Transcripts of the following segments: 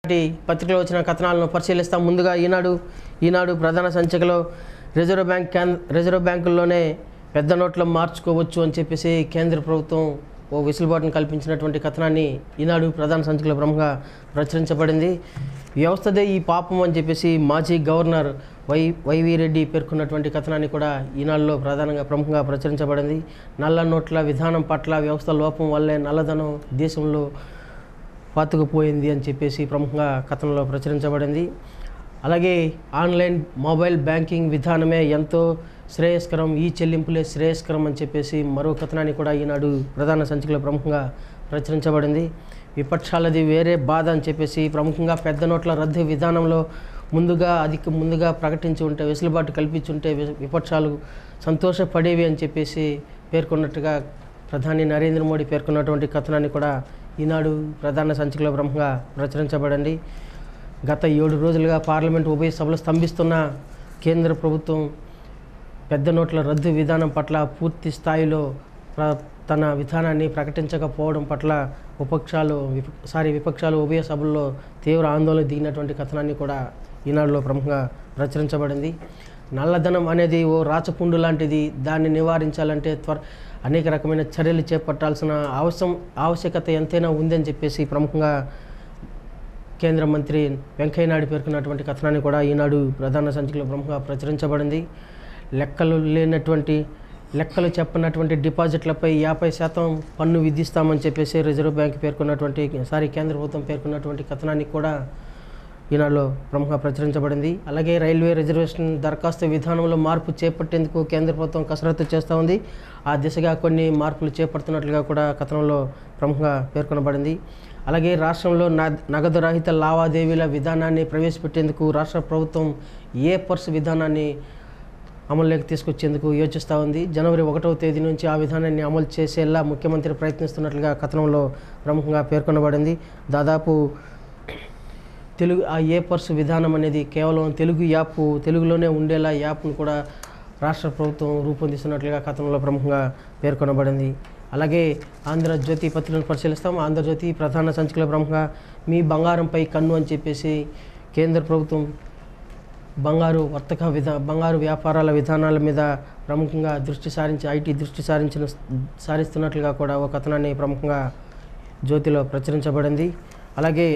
నాటి పత్రికలో వచ్చిన కథనాలను పరిశీలిస్తాం ముందుగా ఈనాడు ఈనాడు ప్రధాన సంచికలో రిజర్వ్ బ్యాంక్ కేంద్ర రిజర్వ్ బ్యాంకుల్లోనే పెద్ద నోట్లు మార్చుకోవచ్చు అని చెప్పేసి కేంద్ర ప్రభుత్వం ఓ వెసులుబాటును కల్పించినటువంటి కథనాన్ని ఈనాడు ప్రధాన సంచికలో ప్రముఖంగా ప్రచురించబడింది వ్యవస్థదే ఈ పాపం అని చెప్పేసి మాజీ గవర్నర్ వై వైవి రెడ్డి పేర్కొన్నటువంటి కథనాన్ని కూడా ఈనాడులో ప్రధానంగా ప్రముఖంగా ప్రచురించబడింది నల్ల నోట్ల విధానం పట్ల వ్యవస్థ లోపం వల్లే నల్లధనం దేశంలో పాతుకుపోయింది అని చెప్పేసి ప్రముఖంగా కథనంలో ప్రచురించబడింది అలాగే ఆన్లైన్ మొబైల్ బ్యాంకింగ్ విధానమే ఎంతో శ్రేయస్కరం ఈ చెల్లింపులే శ్రేయస్కరం అని చెప్పేసి మరో కథనాన్ని కూడా ఈనాడు ప్రధాన సంచికలో ప్రముఖంగా ప్రచురించబడింది విపక్షాలది వేరే బాధ అని చెప్పేసి ప్రముఖంగా పెద్ద నోట్ల రద్దు విధానంలో ముందుగా అధిక ముందుగా ప్రకటించి ఉంటే వెసులుబాటు కల్పించి ఉంటే వి- విపక్షాలు సంతోషపడేవి అని చెప్పేసి పేర్కొన్నట్టుగా ప్రధాని నరేంద్ర మోడీ పేర్కొన్నటువంటి కథనాన్ని కూడా ఈనాడు ప్రధాన సంచికలో ప్రముఖంగా ప్రచురించబడింది గత ఏడు రోజులుగా పార్లమెంట్ ఉభయ సభలు స్తంభిస్తున్న కేంద్ర ప్రభుత్వం పెద్ద నోట్ల రద్దు విధానం పట్ల పూర్తి స్థాయిలో ప్ర- తన విధానాన్ని ప్రకటించకపోవడం పట్ల విపక్షాలు విప సారీ విపక్షాలు ఉభయ సభల్లో తీవ్ర ఆందోళన దిగినటువంటి కథనాన్ని కూడా ఈనాడులో ప్రముఖంగా ప్రచురించబడింది నల్లధనం అనేది ఓ రాచపుండు లాంటిది దాన్ని నివారించాలంటే త్వర అనేక రకమైన చర్యలు చేపట్టాల్సిన అవసరం ఆవశ్యకత ఎంతైనా ఉందని చెప్పేసి ప్రముఖంగా కేంద్ర మంత్రి వెంకయ్యనాయుడు పేర్కొన్నటువంటి కథనాన్ని కూడా ఈనాడు ప్రధాన సంచికలో ప్రముఖంగా ప్రచురించబడింది లెక్కలు లేనటువంటి లెక్కలు చెప్పనటువంటి డిపాజిట్లపై యాభై శాతం పన్ను విధిస్తామని చెప్పేసి రిజర్వ్ బ్యాంక్ పేర్కొన్నటువంటి సారీ కేంద్ర ప్రభుత్వం పేర్కొన్నటువంటి కథనాన్ని కూడా ఈనాడులో ప్రముఖంగా ప్రచురించబడింది అలాగే రైల్వే రిజర్వేషన్ దరఖాస్తు విధానంలో మార్పు చేపట్టేందుకు కేంద్ర ప్రభుత్వం కసరత్తు చేస్తూ ఉంది ఆ దిశగా కొన్ని మార్పులు చేపడుతున్నట్లుగా కూడా కథనంలో ప్రముఖంగా పేర్కొనబడింది అలాగే రాష్ట్రంలో న- నగదు రహిత లావాదేవీల విధానాన్ని ప్రవేశపెట్టేందుకు రాష్ట్ర ప్రభుత్వం ఏ పర్స్ విధానాన్ని అమలులోకి తీసుకొచ్చేందుకు యోచిస్తూ ఉంది జనవరి ఒకటవ తేదీ నుంచి ఆ విధానాన్ని అమలు చేసేలా ముఖ్యమంత్రి ప్రయత్నిస్తున్నట్లుగా కథనంలో ప్రముఖంగా పేర్కొనబడింది దాదాపు తెలుగు ఆ ఏ పర్స్ విధానం అనేది కేవలం తెలుగు యాప్ తెలుగులోనే ఉండేలా యాప్ను కూడా రాష్ట్ర ప్రభుత్వం రూపొందిస్తున్నట్లుగా కథనంలో ప్రముఖంగా పేర్కొనబడింది అలాగే ఆంధ్రజ్యోతి పత్రికను పరిశీలిస్తాం ఆంధ్రజ్యోతి ప్రధాన సంచికలో ప్రముఖంగా మీ బంగారంపై కన్ను అని చెప్పేసి కేంద్ర ప్రభుత్వం బంగారు వర్తక విధా బంగారు వ్యాపారాల విధానాల మీద ప్రముఖంగా దృష్టి సారించి ఐటీ దృష్టి సారించిన సారిస్తున్నట్లుగా కూడా ఒక కథనాన్ని ప్రముఖంగా జ్యోతిలో ప్రచురించబడింది అలాగే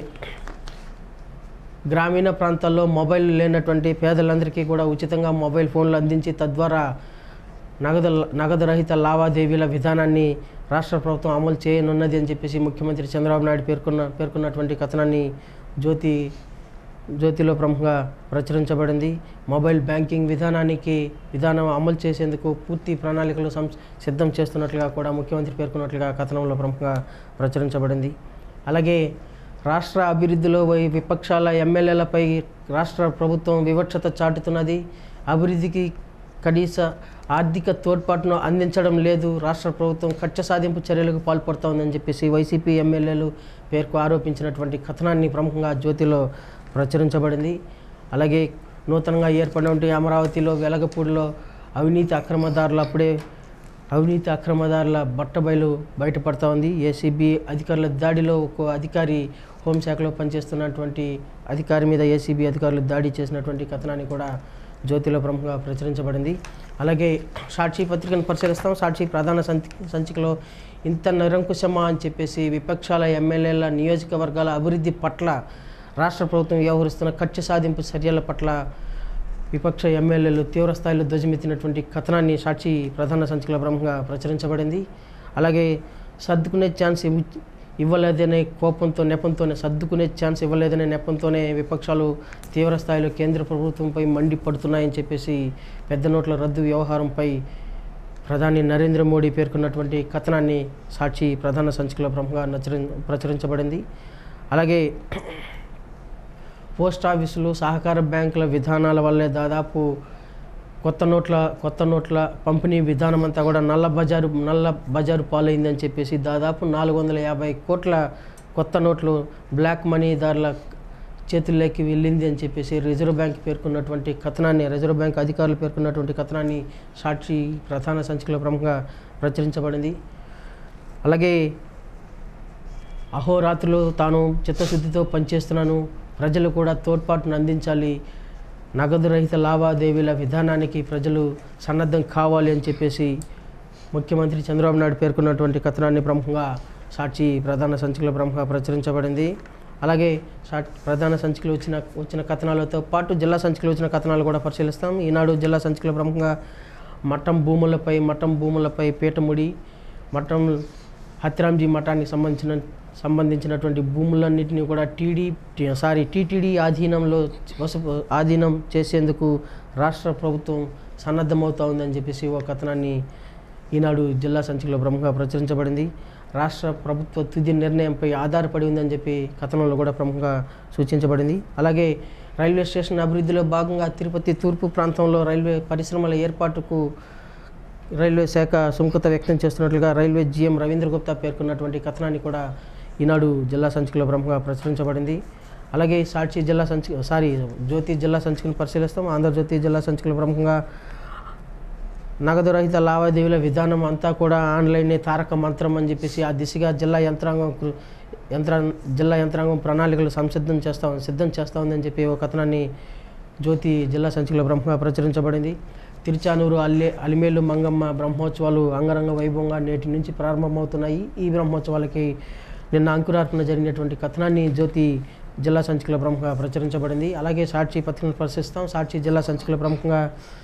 గ్రామీణ ప్రాంతాల్లో మొబైల్ లేనటువంటి పేదలందరికీ కూడా ఉచితంగా మొబైల్ ఫోన్లు అందించి తద్వారా నగదు నగదు రహిత లావాదేవీల విధానాన్ని రాష్ట్ర ప్రభుత్వం అమలు చేయనున్నది అని చెప్పేసి ముఖ్యమంత్రి చంద్రబాబు నాయుడు పేర్కొన్న పేర్కొన్నటువంటి కథనాన్ని జ్యోతి జ్యోతిలో ప్రముఖంగా ప్రచురించబడింది మొబైల్ బ్యాంకింగ్ విధానానికి విధానం అమలు చేసేందుకు పూర్తి ప్రణాళికలు సం సిద్ధం చేస్తున్నట్లుగా కూడా ముఖ్యమంత్రి పేర్కొన్నట్లుగా కథనంలో ప్రముఖంగా ప్రచురించబడింది అలాగే రాష్ట్ర అభివృద్ధిలో వై విపక్షాల ఎమ్మెల్యేలపై రాష్ట్ర ప్రభుత్వం వివక్షత చాటుతున్నది అభివృద్ధికి కనీస ఆర్థిక తోడ్పాటును అందించడం లేదు రాష్ట్ర ప్రభుత్వం కక్ష సాధింపు చర్యలకు పాల్పడుతోందని చెప్పేసి వైసీపీ ఎమ్మెల్యేలు పేర్కొ ఆరోపించినటువంటి కథనాన్ని ప్రముఖంగా జ్యోతిలో ప్రచురించబడింది అలాగే నూతనంగా ఏర్పడినటువంటి అమరావతిలో వెలగపూడిలో అవినీతి అక్రమదారులు అప్పుడే అవినీతి అక్రమదారుల బట్టబయలు బయటపడతా ఉంది ఏసీబీ అధికారుల దాడిలో ఒక అధికారి హోంశాఖలో పనిచేస్తున్నటువంటి అధికారి మీద ఏసీబీ అధికారులు దాడి చేసినటువంటి కథనాన్ని కూడా జ్యోతిలో ప్రముఖంగా ప్రచురించబడింది అలాగే సాక్షి పత్రికను పరిశీలిస్తాం సాక్షి ప్రధాన సంచి సంచికలో ఇంత నిరంకుశమా అని చెప్పేసి విపక్షాల ఎమ్మెల్యేల నియోజకవర్గాల అభివృద్ధి పట్ల రాష్ట్ర ప్రభుత్వం వ్యవహరిస్తున్న కక్ష సాధింపు చర్యల పట్ల విపక్ష ఎమ్మెల్యేలు తీవ్ర స్థాయిలో ధ్వజమెత్తినటువంటి కథనాన్ని సాక్షి ప్రధాన సంచికలో ప్రముఖంగా ప్రచురించబడింది అలాగే సర్దుకునే ఛాన్స్ ఇవ్వ- ఇవ్వలేదనే కోపంతో నెపంతోనే సర్దుకునే ఛాన్స్ ఇవ్వలేదనే నెపంతోనే విపక్షాలు తీవ్ర స్థాయిలో కేంద్ర ప్రభుత్వంపై మండిపడుతున్నాయని చెప్పేసి పెద్ద నోట్ల రద్దు వ్యవహారంపై ప్రధాని నరేంద్ర మోడీ పేర్కొన్నటువంటి కథనాన్ని సాక్షి ప్రధాన సంచికలో ప్రముఖంగా నచరి ప్రచురించబడింది అలాగే పోస్ట్ ఆఫీసులు సహకార బ్యాంకుల విధానాల వల్లే దాదాపు కొత్త నోట్ల కొత్త నోట్ల పంపిణీ విధానం అంతా కూడా నల్ల బజారు నల్ల బజారు పాలైందని చెప్పేసి దాదాపు నాలుగు వందల యాభై కోట్ల కొత్త నోట్లు బ్లాక్ మనీదారుల చేతుల్లోకి వెళ్ళింది అని చెప్పేసి రిజర్వ్ బ్యాంక్ పేర్కొన్నటువంటి కథనాన్ని రిజర్వ్ బ్యాంక్ అధికారులు పేర్కొన్నటువంటి కథనాన్ని సాక్షి ప్రధాన సంచికలో ప్రముఖంగా ప్రచురించబడింది అలాగే అహోరాత్రులు తాను చిత్తశుద్ధితో పనిచేస్తున్నాను ప్రజలు కూడా తోడ్పాటును అందించాలి నగదు రహిత లావాదేవీల విధానానికి ప్రజలు సన్నద్ధం కావాలి అని చెప్పేసి ముఖ్యమంత్రి చంద్రబాబు నాయుడు పేర్కొన్నటువంటి కథనాన్ని ప్రముఖంగా సాక్షి ప్రధాన సంచికలో ప్రముఖంగా ప్రచురించబడింది అలాగే సా ప్రధాన సంచికలు వచ్చిన వచ్చిన కథనాలతో పాటు జిల్లా సంచికలు వచ్చిన కథనాలు కూడా పరిశీలిస్తాం ఈనాడు జిల్లా సంచికలో ప్రముఖంగా మఠం భూములపై మఠం భూములపై పీఠముడి మఠం హత్రాంజీ మఠానికి సంబంధించిన సంబంధించినటువంటి భూములన్నింటినీ కూడా టీడీ సారీ టీటీడీ ఆధీనంలో వస ఆధీనం చేసేందుకు రాష్ట్ర ప్రభుత్వం సన్నద్ధమవుతా ఉందని చెప్పేసి ఒక కథనాన్ని ఈనాడు జిల్లా సంచికలో ప్రముఖంగా ప్రచురించబడింది రాష్ట్ర ప్రభుత్వ తుది నిర్ణయంపై ఆధారపడి ఉందని చెప్పి కథనంలో కూడా ప్రముఖంగా సూచించబడింది అలాగే రైల్వే స్టేషన్ అభివృద్ధిలో భాగంగా తిరుపతి తూర్పు ప్రాంతంలో రైల్వే పరిశ్రమల ఏర్పాటుకు రైల్వే శాఖ సుముఖత వ్యక్తం చేస్తున్నట్లుగా రైల్వే జీఎం రవీంద్ర గుప్తా పేర్కొన్నటువంటి కథనాన్ని కూడా ఈనాడు జిల్లా సంచికలో ప్రముఖంగా ప్రచురించబడింది అలాగే సాక్షి జిల్లా సంచి సారీ జ్యోతి జిల్లా సంచికను పరిశీలిస్తాం ఆంధ్రజ్యోతి జిల్లా సంచికలో ప్రముఖంగా నగదు రహిత లావాదేవీల విధానం అంతా కూడా ఆన్లైనే తారక మంత్రం అని చెప్పేసి ఆ దిశగా జిల్లా యంత్రాంగం కృ- యంత్రా జిల్లా యంత్రాంగం ప్రణాళికలు సంసిద్ధం చేస్తా సిద్ధం చేస్తూ ఉందని చెప్పి ఒక కథనాన్ని జ్యోతి జిల్లా సంచికలో ప్రముఖంగా ప్రచురించబడింది తిరుచానూరు అల్లె అలిమేలు మంగమ్మ బ్రహ్మోత్సవాలు అంగరంగ వైభవంగా నేటి నుంచి ప్రారంభమవుతున్నాయి ఈ బ్రహ్మోత్సవాలకి నిన్న అంకురార్పణ జరిగినటువంటి కథనాన్ని జ్యోతి జిల్లా సంచికలో ప్రముఖంగా ప్రచురించబడింది అలాగే సాక్షి పత్రికను పరిశీలిస్తాం సాక్షి జిల్లా సంచికలో ప్రముఖంగా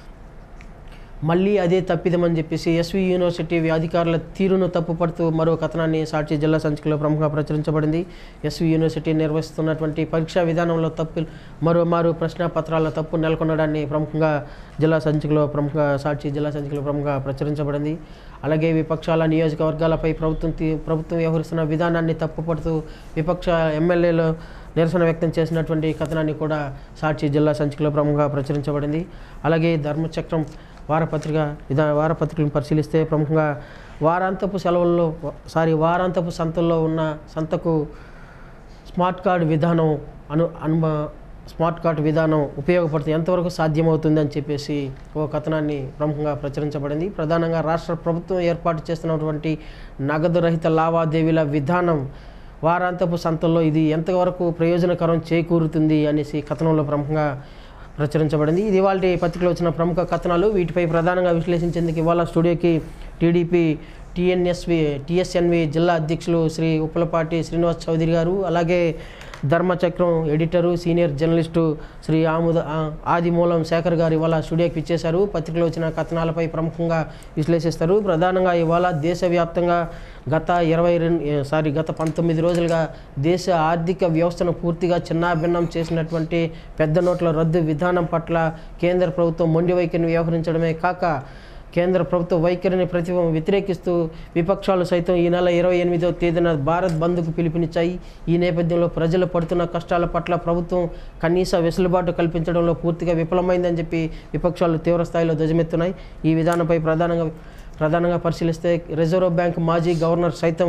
మళ్ళీ అదే తప్పిదమని చెప్పేసి ఎస్వి యూనివర్సిటీ అధికారుల తీరును తప్పుపడుతూ మరో కథనాన్ని సాక్షి జిల్లా సంచికలో ప్రముఖంగా ప్రచురించబడింది ఎస్వి యూనివర్సిటీ నిర్వహిస్తున్నటువంటి పరీక్షా విధానంలో తప్పు మరోమారు ప్రశ్నాపత్రాల తప్పు నెలకొనడాన్ని ప్రముఖంగా జిల్లా సంచికలో ప్రముఖ సాక్షి జిల్లా సంచికలో ప్రముఖంగా ప్రచురించబడింది అలాగే విపక్షాల నియోజకవర్గాలపై ప్రభుత్వం తీ- ప్రభుత్వం వ్యవహరిస్తున్న విధానాన్ని తప్పుపడుతూ విపక్ష ఎమ్మెల్యేలు నిరసన వ్యక్తం చేసినటువంటి కథనాన్ని కూడా సాక్షి జిల్లా సంచికలో ప్రముఖంగా ప్రచురించబడింది అలాగే ధర్మచక్రం వారపత్రిక విధా వారపత్రికలను పరిశీలిస్తే ప్రముఖంగా వారాంతపు సెలవుల్లో సారీ వారాంతపు సంతల్లో ఉన్న సంతకు స్మార్ట్ కార్డు విధానం అను అనుభ స్మార్ట్ కార్డు విధానం ఉపయోగపడుతుంది ఎంతవరకు సాధ్యమవుతుంది అని చెప్పేసి ఓ కథనాన్ని ప్రముఖంగా ప్రచురించబడింది ప్రధానంగా రాష్ట్ర ప్రభుత్వం ఏర్పాటు చేస్తున్నటువంటి నగదు రహిత లావాదేవీల విధానం వారాంతపు సంతల్లో ఇది ఎంతవరకు ప్రయోజనకరం చేకూరుతుంది అనేసి కథనంలో ప్రముఖంగా ప్రచురించబడింది ఇది ఇవాళ పత్రికలో వచ్చిన ప్రముఖ కథనాలు వీటిపై ప్రధానంగా విశ్లేషించేందుకు ఇవాళ స్టూడియోకి టీడీపీ టీఎన్ఎస్వి టీఎస్ఎన్వి జిల్లా అధ్యక్షులు శ్రీ ఉప్పలపాటి శ్రీనివాస్ చౌదరి గారు అలాగే Dharmachakram editor senior journalist Shri ఆముద ఆ- ఆదిమూలం శేఖర్ గారు ఇవాళ స్టూడియోకి ఇచ్చేశారు పత్రికలో వచ్చిన కథనాలపై ప్రముఖంగా విశ్లేషిస్తారు ప్రధానంగా ఇవాళ దేశవ్యాప్తంగా గత ఇరవై రెండు సారీ గత పంతొమ్మిది రోజులుగా దేశ ఆర్థిక వ్యవస్థను పూర్తిగా చిన్నాభిన్నం చేసినటువంటి పెద్ద నోట్ల రద్దు విధానం పట్ల కేంద్ర ప్రభుత్వం మొండి వైఖరిని వ్యవహరించడమే కాక కేంద్ర ప్రభుత్వ వైఖరిని ప్రతి వ్యతిరేకిస్తూ విపక్షాలు సైతం ఈ నెల ఇరవై ఎనిమిదవ తేదీన భారత్ బంద్కు పిలుపునిచ్చాయి ఈ నేపథ్యంలో ప్రజలు పడుతున్న కష్టాల పట్ల ప్రభుత్వం కనీస వెసులుబాటు కల్పించడంలో పూర్తిగా విఫలమైందని చెప్పి విపక్షాలు తీవ్రస్థాయిలో ధ్వజమెత్తున్నాయి ఈ విధానంపై ప్రధానంగా ప్రధానంగా పరిశీలిస్తే రిజర్వ్ బ్యాంక్ మాజీ గవర్నర్ సైతం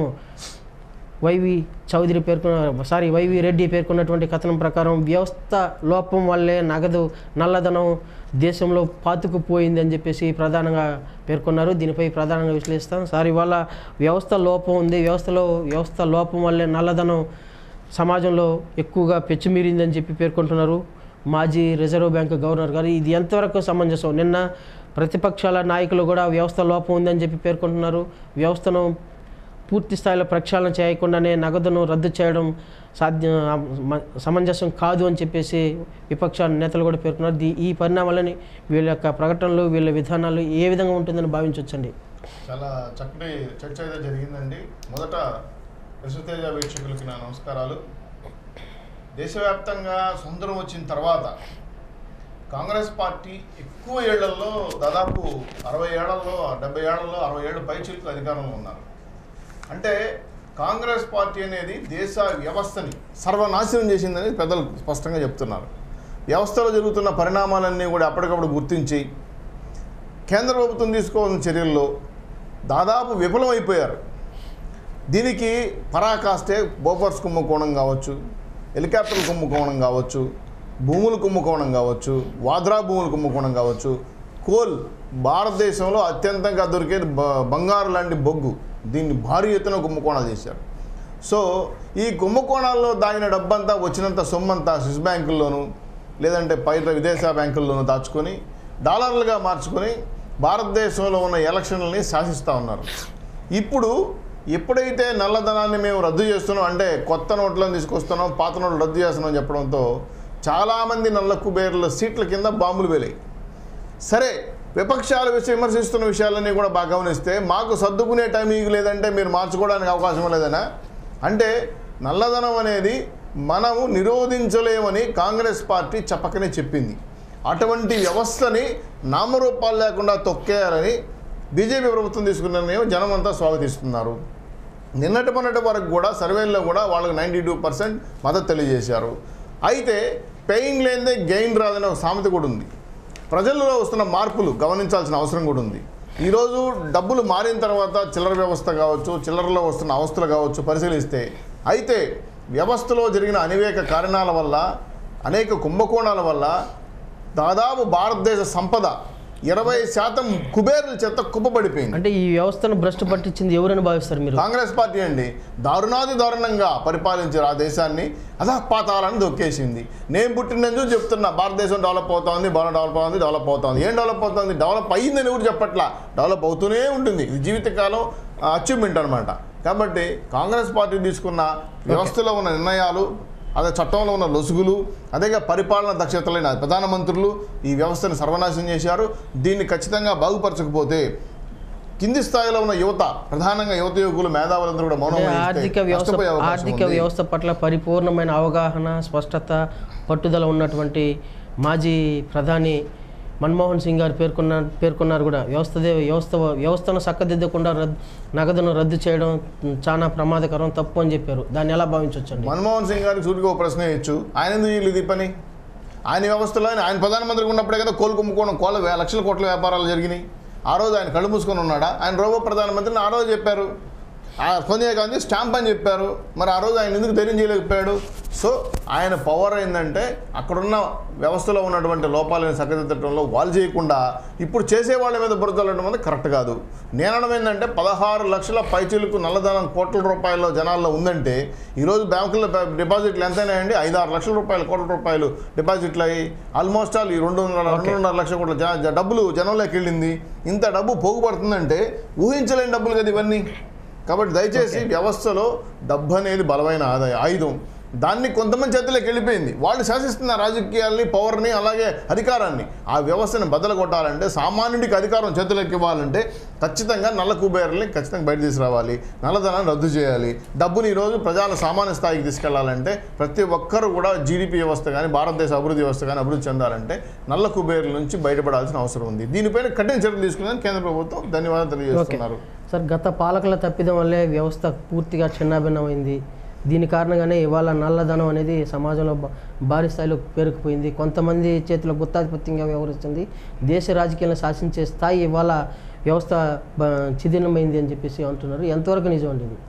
వైవి చౌదరి పేర్కొన్న సారీ వైవి రెడ్డి పేర్కొన్నటువంటి కథనం ప్రకారం వ్యవస్థ లోపం వల్లే నగదు నల్లధనం దేశంలో పాతుకుపోయింది అని చెప్పేసి ప్రధానంగా పేర్కొన్నారు దీనిపై ప్రధానంగా విశ్లేషిస్తాం సారీ వాళ్ళ వ్యవస్థ లోపం ఉంది వ్యవస్థలో వ్యవస్థ లోపం వల్లే నల్లధనం సమాజంలో ఎక్కువగా పెచ్చుమీరిందని చెప్పి పేర్కొంటున్నారు మాజీ రిజర్వ్ బ్యాంక్ గవర్నర్ గారు ఇది ఎంతవరకు సమంజసం నిన్న ప్రతిపక్షాల నాయకులు కూడా వ్యవస్థ లోపం ఉందని చెప్పి పేర్కొంటున్నారు వ్యవస్థను పూర్తి స్థాయిలో ప్రక్షాళన చేయకుండానే నగదును రద్దు చేయడం సాధ్య మ- సమంజసం కాదు అని చెప్పేసి విపక్ష నేతలు కూడా పేర్కొన్నారు దీ- ఈ పరిణామాలని వీళ్ళ యొక్క ప్రకటనలు వీళ్ళ విధానాలు ఏ విధంగా ఉంటుందని భావించవచ్చండి చాలా చక్కటి చర్చ అయితే జరిగిందండి మొదట విశ్వతేజ వీక్షకులకి నా నమస్కారాలు దేశవ్యాప్తంగా సుందరం వచ్చిన తర్వాత కాంగ్రెస్ పార్టీ ఎక్కువ ఏళ్లలో దాదాపు అరవై ఏళ్లలో డెబ్బై ఏళ్లలో అరవై ఏళ్ళ పైచిలకు అధికారంలో ఉన్నారు అంటే కాంగ్రెస్ పార్టీ అనేది దేశ వ్యవస్థని సర్వనాశనం చేసిందని పెద్దలు స్పష్టంగా చెప్తున్నారు వ్యవస్థలో జరుగుతున్న పరిణామాలన్నీ కూడా అప్పటికప్పుడు గుర్తించి కేంద్ర ప్రభుత్వం తీసుకోవాల్సిన చర్యల్లో దాదాపు విఫలమైపోయారు దీనికి పరాకాష్టే బోఫర్స్ కుంభకోణం కావచ్చు హెలికాప్టర్ల కుంభకోణం కావచ్చు భూముల కుంభకోణం కావచ్చు వాద్రా భూముల కుంభకోణం కావచ్చు కోల్ భారతదేశంలో అత్యంతంగా దొరికే బ- బంగారు లాంటి బొగ్గు దీన్ని భారీ ఎత్తున కుంభకోణాలు చేశారు సో ఈ కుంభకోణాల్లో దాగిన డబ్బంతా వచ్చినంత సొమ్మంతా స్విస్ బ్యాంకుల్లోనూ లేదంటే పైన విదేశ బ్యాంకుల్లోనూ దాచుకొని డాలర్లుగా మార్చుకొని భారతదేశంలో ఉన్న ఎలక్షన్లని శాసిస్తూ ఉన్నారు ఇప్పుడు ఎప్పుడైతే నల్లధనాన్ని మేము రద్దు చేస్తున్నాం అంటే కొత్త నోట్లను తీసుకొస్తున్నాం పాత నోట్లు రద్దు చేస్తున్నాం చెప్పడంతో చాలామంది నల్ల కుబేర్ల సీట్ల కింద బాంబులు వేలాయి సరే విపక్షాలు విష విమర్శిస్తున్న విషయాలన్నీ కూడా బాగా గమనిస్తే మాకు సర్దుకునే టైం మీకు లేదంటే మీరు మార్చుకోవడానికి అవకాశం లేదనా అంటే నల్లధనం అనేది మనము నిరోధించలేమని కాంగ్రెస్ పార్టీ చెప్పకనే చెప్పింది అటువంటి వ్యవస్థని నామరూపాలు లేకుండా తొక్కేయాలని బీజేపీ ప్రభుత్వం తీసుకున్న నిర్ణయం జనం అంతా స్వాగతిస్తున్నారు నిన్నటి మొన్నటి వరకు కూడా సర్వేల్లో కూడా వాళ్ళకి నైంటీ టూ పర్సెంట్ మద్దతు తెలియజేశారు అయితే పెయిన్ లేనిదే గెయిన్ రాదనే ఒక సామెత కూడా ఉంది ప్రజల్లో వస్తున్న మార్పులు గమనించాల్సిన అవసరం కూడా ఉంది ఈరోజు డబ్బులు మారిన తర్వాత చిల్లర వ్యవస్థ కావచ్చు చిల్లరలో వస్తున్న అవస్థలు కావచ్చు పరిశీలిస్తే అయితే వ్యవస్థలో జరిగిన అనేక కారణాల వల్ల అనేక కుంభకోణాల వల్ల దాదాపు భారతదేశ సంపద ఇరవై శాతం కుబేరుల చేత కుప్పబడిపోయింది అంటే ఈ వ్యవస్థను భ్రష్టు పట్టించింది ఎవరని భావిస్తారు మీరు కాంగ్రెస్ పార్టీ అండి దారుణాది దారుణంగా పరిపాలించారు ఆ దేశాన్ని అధపాతాలని దొక్కేసింది నేను పుట్టినందుకు చెప్తున్నా భారతదేశం డెవలప్ అవుతోంది బాగా డెవలప్ అవుతుంది డెవలప్ అవుతోంది ఏం డెవలప్ అవుతుంది డెవలప్ అయ్యిందని ఎవరు చెప్పట్లా డెవలప్ అవుతూనే ఉంటుంది ఇది జీవితకాలం అచీవ్మెంట్ అనమాట కాబట్టి కాంగ్రెస్ పార్టీ తీసుకున్న వ్యవస్థలో ఉన్న నిర్ణయాలు అదే చట్టంలో ఉన్న లొసుగులు అదేగా పరిపాలన దక్షతలైన ప్రధానమంత్రులు ఈ వ్యవస్థను సర్వనాశనం చేశారు దీన్ని ఖచ్చితంగా బాగుపరచకపోతే కింది స్థాయిలో ఉన్న యువత ప్రధానంగా యువత యువకులు మేధావులందరూ కూడా మౌనం అంటే వహిస్తే ఆర్థిక వ్యవస్థ నష్టపోయే అవకాశం ఆర్థిక ఉంది. వ్యవస్థ పట్ల పరిపూర్ణమైన అవగాహన స్పష్టత పట్టుదల ఉన్నటువంటి మాజీ ప్రధాని మన్మోహన్ సింగ్ గారు పేర్కొన్న పేర్కొన్నారు కూడా వ్యవస్థదే వ్యవస్థ వ్యవస్థను చక్కదిద్దకుండా రద్దు నగదును రద్దు చేయడం చాలా ప్రమాదకరం తప్పు అని చెప్పారు దాన్ని ఎలా భావించవచ్చండి మన్మోహన్ సింగ్ గారికి సూటిగా ఒక ప్రశ్న ఇచ్చు ఆయన ఎందుకు చేయలేదు ఇది పని ఆయన వ్యవస్థలో ఆయన ఆయన ప్రధానమంత్రిగా ఉన్నప్పుడే కదా కోలు కుమ్ముకోవడం కోళ్ళ వే- లక్షల కోట్ల వ్యాపారాలు జరిగినాయి ఆ రోజు ఆయన కళ్ళు మూసుకొని ఉన్నాడా ఆయన రోబో ప్రధానమంత్రిని ఆ రోజు చెప్పారు ఆ సోనియా గాంధీ స్టాంప్ అని చెప్పారు మరి ఆ రోజు ఆయన ఎందుకు ధైర్యం చేయలేకపోయాడు సో ఆయన పవర్ ఏంటంటే అక్కడున్న వ్యవస్థలో ఉన్నటువంటి లోపాలను సరిదిద్దడంలో వాళ్ళు చేయకుండా ఇప్పుడు చేసే వాళ్ళ మీద బురదలడం అనేది కరెక్ట్ కాదు నేనడం ఏంటంటే పదహారు లక్షల పైచీలకు నల్లధనం కోట్ల రూపాయల జనాల్లో ఉందంటే ఈరోజు బ్యాంకుల్లో ప- డిపాజిట్లు ఎంతైనాయండి ఐదు ఆరు లక్షల రూపాయలు కోట్ల రూపాయలు డిపాజిట్లు అయ్యి ఆల్మోస్ట్ ఆల్ ఈ రెండున్నర రెండున్నర లక్షల కోట్ల జ- జ- డబ్బులు జనంలోకి వెళ్ళింది ఇంత డబ్బు పోగుపడుతుందంటే ఊహించలేని డబ్బులు కదా ఇవన్నీ కాబట్టి దయచేసి వ్యవస్థలో డబ్బు అనేది బలమైన ఆదాయ ఆయుధం దాన్ని కొంతమంది చేతిలోకి వెళ్ళిపోయింది వాళ్ళు శాసిస్తున్న రాజకీయాల్ని పవర్ని అలాగే అధికారాన్ని ఆ వ్యవస్థను బద్దలు కొట్టాలంటే సామాన్యుడికి అధికారం చేతులకు ఇవ్వాలంటే ఖచ్చితంగా నల్ల కుబేరుల్ని ఖచ్చితంగా బయట తీసుకురావాలి నల్లధనాన్ని రద్దు చేయాలి డబ్బుని ఈరోజు ప్రజల సామాన్య స్థాయికి తీసుకెళ్లాలంటే ప్రతి ఒక్కరు కూడా జీడిపి వ్యవస్థ కానీ భారతదేశ అభివృద్ధి వ్యవస్థ కానీ అభివృద్ధి చెందాలంటే నల్ల కుబేరుల నుంచి బయటపడాల్సిన అవసరం ఉంది దీనిపైన కఠిన చర్యలు తీసుకుందని కేంద్ర ప్రభుత్వం ధన్యవాదాలు తెలియజేస్తున్నారు సార్ గత పాలకుల తప్పిదం వల్లే వ్యవస్థ పూర్తిగా చిన్నాభిన్నమైంది దీని కారణంగానే ఇవాళ నల్లధనం అనేది సమాజంలో బా- భారీ స్థాయిలో పేరుకుపోయింది కొంతమంది చేతిలో గుత్తాధిపత్యంగా వ్యవహరిస్తుంది దేశ రాజకీయాలను శాసించే స్థాయి ఇవాళ వ్యవస్థ బ- చిదినమైంది అని చెప్పేసి అంటున్నారు ఎంతవరకు నిజం అండి ఇది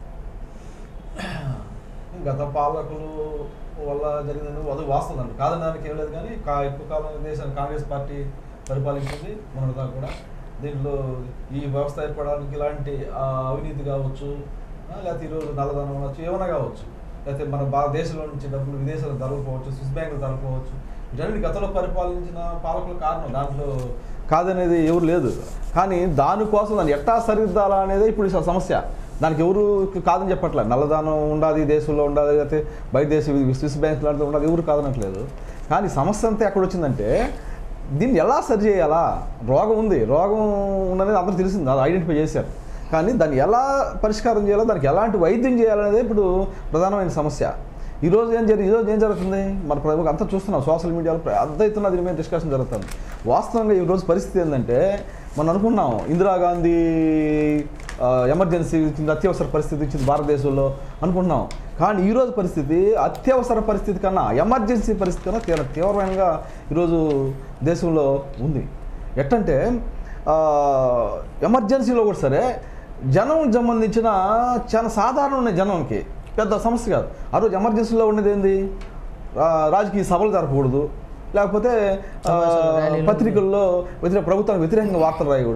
గత పాలకులు వల్ల జరిగిందని అది వాస్తవం అండి కాదనడానికి ఏం లేదు కానీ కా ఎక్కువ కాలం దేశాన్ని కాంగ్రెస్ పార్టీ పరిపాలించింది మొన్నటిదాకా కూడా దీంట్లో ఈ వ్యవస్థ ఏర్పడడానికి ఇలాంటి ఆ, అవినీతి కావచ్చు ఆ, లేకపోతే ఈరోజు నల్లధనం అవ్వచ్చు ఏమైనా కావచ్చు లేకపోతే మన భారతదేశంలో నుంచి డబ్బులు విదేశాలకు తరలిపోవచ్చు స్విస్ బ్యాంకులు తరలిపోవచ్చు వీటన్నిటి గతంలో పరిపాలించిన పాలకుల కారణం దాంట్లో కాదనేది ఎవరు లేదు కానీ దానికోసం దాన్ని ఎట్టా సరిదిద్దాలా అనేది ఇప్పుడు ఈ సమస్య దానికి ఎవరు కాదని చెప్పట్లే నల్లదానం ఉండాలి దేశంలో ఉండాలి లేకపోతే బయట దేశం స్విస్ బ్యాంక్ లాంటిది ఉండాలి ఎవరు కాదనట్లేదు కానీ సమస్య అంతా ఎక్కడ వచ్చిందంటే దీన్ని ఎలా సరి చేయాలా రోగం ఉంది రోగం ఉన్నది అందరూ తెలిసింది అది ఐడెంటిఫై చేశారు కానీ దాన్ని ఎలా పరిష్కారం చేయాలో దానికి ఎలాంటి వైద్యం చేయాలనేది ఇప్పుడు ప్రధానమైన సమస్య ఈరోజు ఏం జరిగింది ఈరోజు ఏం జరుగుతుంది మన ప్రభుత్వం అంతా చూస్తున్నాం సోషల్ మీడియాలో పెద్ద ఎత్తున దీని మీద డిస్కషన్ జరుగుతుంది వాస్తవంగా ఈరోజు పరిస్థితి ఏంటంటే మనం అనుకున్నాం ఇందిరాగాంధీ ఆ, ఎమర్జెన్సీ ఇచ్చింది అత్యవసర పరిస్థితి ఇచ్చింది భారతదేశంలో అనుకుంటున్నాం కానీ ఈరోజు పరిస్థితి అత్యవసర పరిస్థితి కన్నా ఎమర్జెన్సీ పరిస్థితి కన్నా తీవ్ర తీవ్రమైనగా ఈరోజు దేశంలో ఉంది ఎట్టంటే ఆ, ఎమర్జెన్సీలో కూడా సరే జనం సంబంధించిన చాలా సాధారణ ఉన్నాయి జనంకి పెద్ద సమస్య కాదు ఆ రోజు ఎమర్జెన్సీలో ఉండేది ఏంది ఆ, రాజకీయ సభలు జరపకూడదు లేకపోతే ఆ, సమావేశాలు, ర్యాలీలు. పత్రికల్లో వ్యతిరేక ప్రభుత్వానికి వ్యతిరేకంగా వార్తలు రాయకూడదు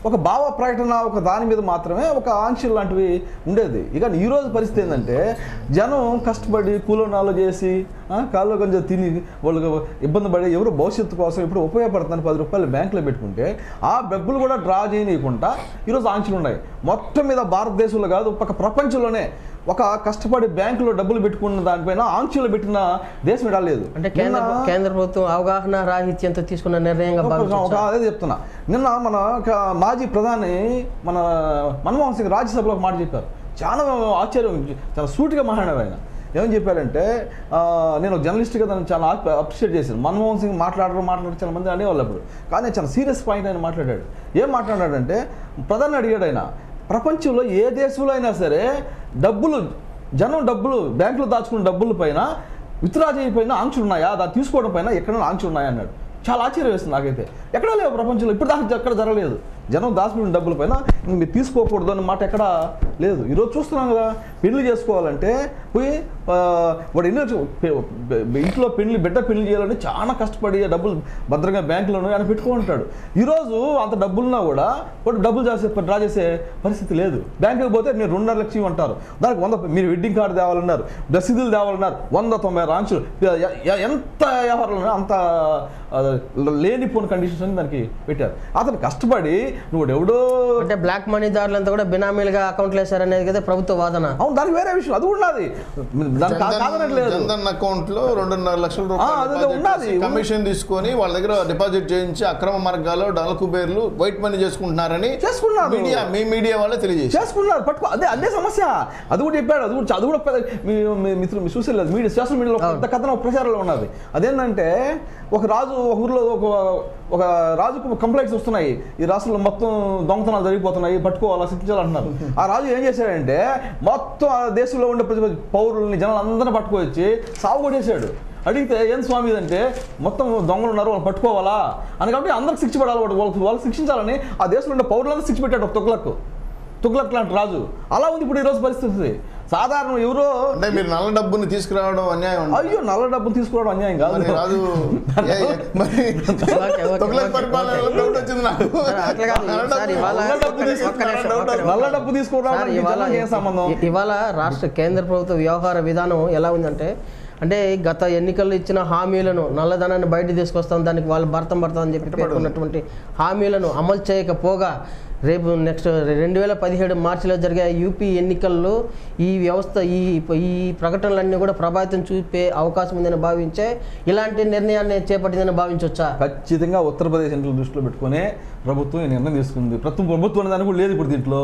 ఒక భావ ప్రకటన ఒక దాని మీద మాత్రమే ఒక ఆంక్షలు లాంటివి ఉండేది ఇక ఈ రోజు పరిస్థితి ఏంటంటే జనం కష్టపడి కూలోనాలు చేసి ఆ, కాళ్ళు కొంచెం తిని వాళ్ళకి ఇబ్బంది పడి ఎవరు భవిష్యత్తు కోసం ఇప్పుడు ఉపయోగపడుతుందని పది రూపాయలు బ్యాంకులో పెట్టుకుంటే ఆ డబ్బులు కూడా డ్రా చేయనీయకుండా ఈరోజు ఆంక్షలు ఉన్నాయి మొత్తం మీద భారతదేశంలో కాదు ఒక ప్రపంచంలోనే ఒక కష్టపడి బ్యాంకులో డబ్బులు పెట్టుకున్న దానిపైన ఆంక్షలు పెట్టిన దేశం ఇడాలేదు అంటే కేంద్ర నిన్న- కేంద్ర ప్రభుత్వం అవగాహన రాహిత్యంతో తీసుకున్న నిర్ణయంగా ఒక- ఒక భావించవచ్చా? అదే చెప్తున్నా నిన్న మన ఒక మాజీ ప్రధాని మన మన్మోహన్ సింగ్ రాజ్యసభలో ఒక మాట చెప్పారు చాలా ఆశ్చర్యం చాలా సూటిగా మాట్లాడారు ఆయన ఏమని చెప్పారంటే ఆ, నేను ఒక జర్నలిస్ట్గా దాన్ని చాలా అప్రిషియేట్ చేశాను మన్మోహన్ సింగ్ మాట్లాడరు మాట్లాడరు చాలా మంది అనేవాళ్ళు అప్పుడు కానీ చాలా సీరియస్ పాయింట్ ఆయన మాట్లాడాడు ఏం మాట్లాడాడంటే ప్రధాని అడిగాడు ఆయన ప్రపంచంలో ఏ దేశంలో అయినా సరే డబ్బులు జనం డబ్బులు బ్యాంకులో దాచుకున్న డబ్బుల పైన విత్డ్రా చేయకపోయినా ఆంక్షలు ఉన్నాయా దాన్ని తీసుకోవడం పైన ఎక్కడైనా ఆంక్షలు ఉన్నాయా అన్నాడు చాలా ఆశ్చర్యం వేస్తుంది నాకైతే ఎక్కడా లేవు ప్రపంచంలో ఇప్పుడు దాకా ఎక్కడ జరగలేదు జనం దాచుకున్న డబ్బుల పైన ఇంక మీరు తీసుకోకూడదు అన్న మాట ఎక్కడ లేదు ఈరోజు చూస్తున్నాం కదా పెళ్లి చేసుకోవాలంటే పోయి ఆ, వాడు ఎన్నో చూ- పె- పె- ఇంట్లో పెళ్లి బిడ్డ పెళ్లి చేయాలంటే చాలా కష్టపడి ఆ డబ్బులు భద్రంగా బ్యాంకులోనూ ఆయన పెట్టుకుంటాడు ఈరోజు అంత డబ్బులున్నా కూడా వాడు డబ్బులు చేసే డ్రా చేసే పరిస్థితి లేదు బ్యాంకుకి పోతే మీరు రెండున్నర లక్షలు అంటారు దానికి వంద మీరు వెడ్డింగ్ కార్డు తేవాలన్నారు రసీదులు తేవాలన్నారు వంద తొంభై రాంచులు ఎ- ఎ- ఎంత వ్యవహారాలు ఉన్నాయో అంత ఆ, లేనిపోని కండిషన్స్ అని దానికి పెట్టారు అతను కష్టపడి నువ్వు ఎవడో అంటే బ్లాక్ మనీ దారులంతా కూడా బినామీలుగా అకౌంట్లు వేశారనేది కదా ప్రభుత్వ వాదన అవును దానికి వేరే విషయం అది కూడా ఉన్నది దానికి కా- కాదనట్లేదు జన్ధన్ అకౌంట్ లో రెండున్నర లక్షల ఆ, అదే రూపాయలు ఉన్నది. deposit చేసి, కమిషన్ తీసుకొని వాళ్ళ దగ్గర డిపాజిట్ చేయించి అక్రమ మార్గాల్లో డల కుబేర్లు వైట్ మనీ చేసుకుంటున్నారని చేసుకున్నారు. మీడియా మీ మీడియా వాళ్ళే తెలియజేసి చేసుకున్నారు పట్టుకో అదే అదే సమస్య అది కూడా చెప్పాడు అది కూడా అది కూడా పెద్ద మీ మీ మిత్రులు మీరు చూసేలేదు మీడియా సోషల్ మీడియాలో పెద్ద కథనం ప్రచారంలో ఉన్నది అదేంటంటే ఒక రాజు ఒక ఊర్లో ఒక ఒక రాజుకు కంప్లైంట్స్ వస్తున్నాయి ఈ రాష్ట్రంలో మొత్తం దొంగతనాలు జరిగిపోతున్నాయి పట్టుకోవాలా శిక్షించాలంటున్నారు ఆ రాజు ఏం చేశాడంటే మొత్తం ఆ దేశంలో ఉండే ప్రతి పౌరుల్ని జనాలందరినీ పట్టుకొచ్చి సాగు కొట్టేశాడు అడిగితే ఏం స్వామి ఇదంటే మొత్తం దొంగలు ఉన్నారు వాళ్ళు పట్టుకోవాలా అని కాబట్టి అందరికి శిక్ష పడాలి వాడు వాళ్ళకి వాళ్ళు శిక్షించాలని ఆ దేశంలో ఉండే పౌరులందరూ శిక్ష పెట్టాడు ఒక తుగ్లక్ తుగ్లక్ లాంటి రాజు అలా ఉంది ఇప్పుడు ఈరోజు పరిస్థితి సాధారణ ఎవరో అంటే మీరు నల్ల డబ్బుని తీసుకురావడం అన్యాయం అండి. అయ్యో నల్ల డబ్బులు తీసుకోవడం అన్యాయం కాదు మరి రాజు ఏ- ఏ- మరి ఓకే, ఓకే, తొగలక్ ఓకే, పరిపాలనలో ఓకే. డౌట్ వచ్చింది నాకు సార్, అట్లా కాదు. నల్ల సార్, డబ్బు- ఇవాళ నల్ల డబ్బు ఒక్క నిమిషం, తీసుకుంటున్నారని ఒక్క డౌట్ నిమిషం. నల్ల డబ్బు తీసుకోవడానికి సార్, ఇవాళ జనానికి ఏం సంబంధం ఇ- ఇవాళ రాష్ట్ర కేంద్ర ప్రభుత్వ వ్యవహార విధానం ఎలా ఉందంటే అంటే గత ఎన్నికల్లో ఇచ్చిన హామీలను నల్లధనాన్ని బయట తీసుకొస్తాం దానికి వాళ్ళు భర్తం భర్తం అని చెప్పి పేర్కొన్నటువంటి హామీలను అమలు చేయకపోగా రేపు నెక్స్ట్ రెండు వేల పదిహేడు మార్చిలో జరిగే యూపీ ఎన్నికల్లో ఈ వ్యవస్థ ఈ ఈ ప్రకటనలన్నీ కూడా ప్రభావితం చూపే అవకాశం ఉందని భావించే ఇలాంటి నిర్ణయాన్ని చేపట్టిందని భావించవచ్చా ఖచ్చితంగా ఉత్తరప్రదేశ్ ఎన్నికలు దృష్టిలో పెట్టుకునే ప్రభుత్వం ఈ నిర్ణయం తీసుకుంది ప్రతి ప్రభుత్వం అనే దానికి కూడా లేదు ఇప్పుడు దీంట్లో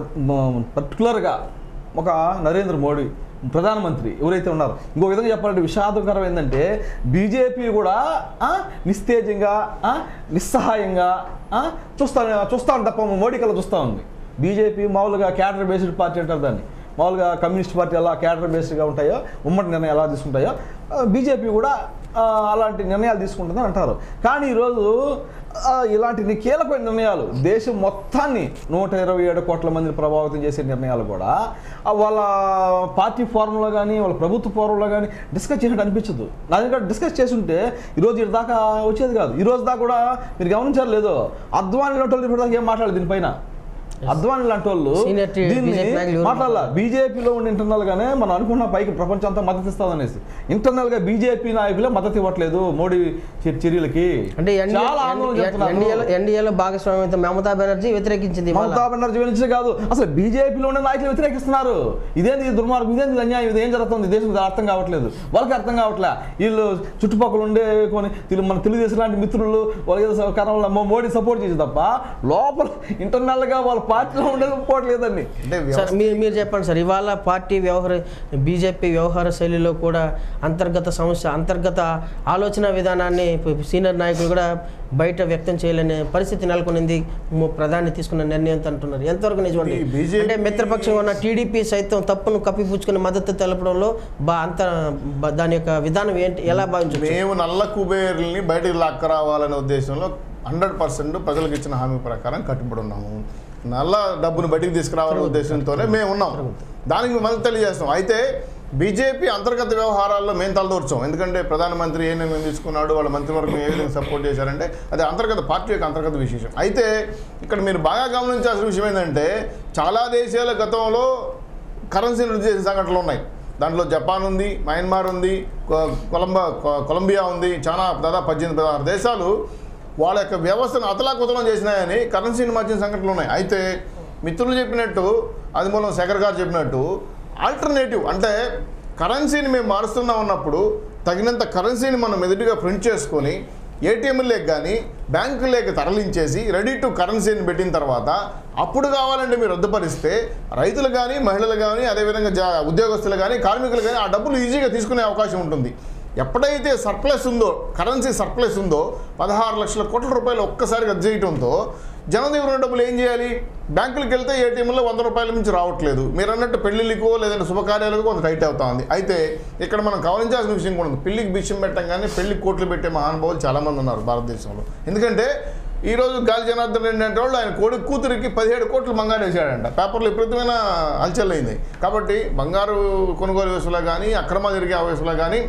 పర్టికులర్గా ఒక నరేంద్ర మోడీ ప్రధానమంత్రి ఎవరైతే ఉన్నారో ఇంకో విధంగా చెప్పాలంటే విషాదకరం ఏంటంటే బీజేపీ కూడా ఆ, నిస్తేజంగా ఆ, నిస్సహాయంగా ఆ, చూస్తా చూస్తాను తప్ప మోడీ కల్లా చూస్తూ ఉంది బీజేపీ మామూలుగా క్యాడర్ బేస్డ్ పార్టీ అంటారు దాన్ని మామూలుగా కమ్యూనిస్ట్ పార్టీ ఎలా క్యాడర్ బేస్డ్గా ఉంటాయో ఉమ్మడి నిర్ణయం ఎలా తీసుకుంటాయో బీజేపీ కూడా ఆ, అలాంటి నిర్ణయాలు తీసుకుంటుందని అంటారు కానీ ఈరోజు ఆ, ఇలాంటి ని- కీలకమైన నిర్ణయాలు దేశం మొత్తాన్ని నూట ఇరవై ఏడు కోట్ల మందిని ప్రభావితం చేసే నిర్ణయాలు కూడా ఆ, వాళ్ళ పార్టీ ఫోరంలో కానీ వాళ్ళ ప్రభుత్వ ఫోరంలో కానీ డిస్కస్ చేసినట్టు అనిపించదు నా దగ్గర డిస్కస్ చేసి ఉంటే ఈరోజు ఇటు దాకా వచ్చేది కాదు ఈ రోజు దాకా కూడా మీరు గమనించారు లేదో అద్వాని లాంటి వాళ్ళు ఇప్పటిదాకా ఏం మాట్లాడదు దీనిపైన అద్వాని లాంటి వాళ్ళు Senior T- దీన్ని BJP నాయకులు ఎవరు మాట్లాడాల బీజేపీలో ఉండే ఇంటర్నల్ గానే మనం అనుకున్న పైకి ప్రపంచం అంతా మద్దతు ఇస్తామనేసి ఇంటర్నల్ గా బీజేపీ నాయకులే మద్దతు ఇవ్వట్లేదు మోడీ చర్య- చర్యలకి అంటే చాలా ఆందోళన చెప్తున్నారు. ఎన్డీఏలో ఎన్డీఏలో భాగస్వామ్యం మమతా బెనర్జీ వ్యతిరేకించింది ఇవాళ. మమతా బెనర్జీ గురించి కాదు అసలు బీజేపీలో ఉండే నాయకులు వ్యతిరేకిస్తున్నారు ఇదేంది ఇది దుర్మార్గం ఇదేంది ఇది అన్యాయం ఇది ఏం జరుగుతుంది దేశం ఇది అర్థం కావట్లేదు వాళ్ళకి అర్థం కావట్లే వీళ్ళు చుట్టుపక్కల ఉండే కొన్ని తెలు- మన తెలుగుదేశం లాంటి మిత్రులు వాళ్ళకి ఏదో స- కారణంలో మో- మోడీ సపోర్ట్ చేసి తప్ప లోపల ఇంటర్నల్ గా వాళ్ళ పార్టీలో ఉండేది లేదండి అంటే సార్ వ్యవస్థ మీరు మీరు చెప్పండి సార్ ఇవాళ పార్టీ వ్యవహార బీజేపీ వ్యవహార శైలిలో కూడా అంతర్గత సమస్య అంతర్గత ఆలోచన విధానాన్ని ప- సీనియర్ నాయకులు కూడా బయట వ్యక్తం చేయలేని పరిస్థితి నెలకొనింది ము- ప్రధాని తీసుకున్న నిర్ణయం అంటున్నారు ఎంతవరకు నిజమండి ఈ BJP అంటే మిత్రపక్షంగా ఉన్న టీడీపీ సైతం తప్పును కప్పిపుచ్చుకుని మద్దతు తెలపడంలో బా అంత బ- దాని యొక్క విధానం ఏంటి ఎలా భావించవచ్చు మేము నల్ల కుబేరుల్ని బయటికి లాక్కరావాలనే ఉద్దేశంలో హండ్రెడ్ పర్సెంట్ ప్రజలకు ఇచ్చిన హామీ ప్రకారం కట్టుబడి ఉన్నాము నల్ల డబ్బును బయటికి తీసుకురావాలనే ఉద్దేశంతోనే మేము ఉన్నాం దానికి మద్దతు తెలియజేస్తాం అయితే బీజేపీ అంతర్గత వ్యవహారాల్లో మేము తలదూర్చాం ఎందుకంటే ప్రధానమంత్రి ఏ నిర్ణయం తీసుకున్నాడు వాళ్ళ మంత్రివర్గం ఏ విధంగా సపోర్ట్ చేశారంటే అది అంతర్గత పార్టీ యొక్క అంతర్గత విశేషం అయితే ఇక్కడ మీరు బాగా గమనించాల్సిన విషయం ఏంటంటే చాలా దేశాల గతంలో కరెన్సీ వృద్ధి చేసిన సంఘటనలు ఉన్నాయి దాంట్లో జపాన్ ఉంది మయన్మార్ ఉంది కొ- కొలంబా కొ- కొలంబియా ఉంది చాలా దాదాపు పద్దెనిమిది పదహారు దేశాలు వాళ్ళ యొక్క వ్యవస్థను అతలాకుతలం చేసినాయని కరెన్సీని మార్చిన సంఘటనలు ఉన్నాయి అయితే మిత్రులు చెప్పినట్టు అది మూలం శేఖర్ గారు చెప్పినట్టు ఆల్టర్నేటివ్ అంటే కరెన్సీని మేము మారుస్తున్నాం ఉన్నప్పుడు తగినంత కరెన్సీని మనం ఎదుటిగా ప్రింట్ చేసుకొని ఏటీఎంలేకి కానీ బ్యాంకులేకి తరలించేసి రెడీ టు కరెన్సీని పెట్టిన తర్వాత అప్పుడు కావాలంటే మీరు రద్దుపరిస్తే రైతులు కానీ మహిళలు కానీ అదేవిధంగా జా ఉద్యోగస్తులు కానీ కార్మికులు కానీ ఆ డబ్బులు ఈజీగా తీసుకునే అవకాశం ఉంటుంది ఎప్పుడైతే సర్ప్లస్ ఉందో కరెన్సీ సర్ప్లస్ ఉందో పదహారు లక్షల కోట్ల రూపాయలు ఒక్కసారి రద్దు చేయడంతో జనం దగ్గర ఉన్న డబ్బులు ఏం చేయాలి బ్యాంకులకు వెళ్తే ఏటీఎంలో వంద రూపాయల నుంచి రావట్లేదు మీరు అన్నట్టు పెళ్లిళ్ళకో లేదంటే శుభకార్యాలకు కొంత టైట్ అవుతా ఉంది అయితే ఇక్కడ మనం గమనించాల్సిన విషయం కూడా ఉంది పెళ్లికి బిచ్చం పెట్టంగానే పెళ్లి కోట్లు పెట్టే మహానుభావులు చాలామంది ఉన్నారు భారతదేశంలో ఎందుకంటే ఈ రోజు గాలి జనార్దన్ రెడ్డి అంటే వాళ్ళు ఆయన కొడుకు కూతురికి పదిహేడు కోట్లు బంగారు వేసాడంట పేపర్లో విపరీతమైన హల్చల్ అయింది కాబట్టి బంగారు కొనుగోలు వేసులో కానీ అక్రమ జరిగే వేసులో కానీ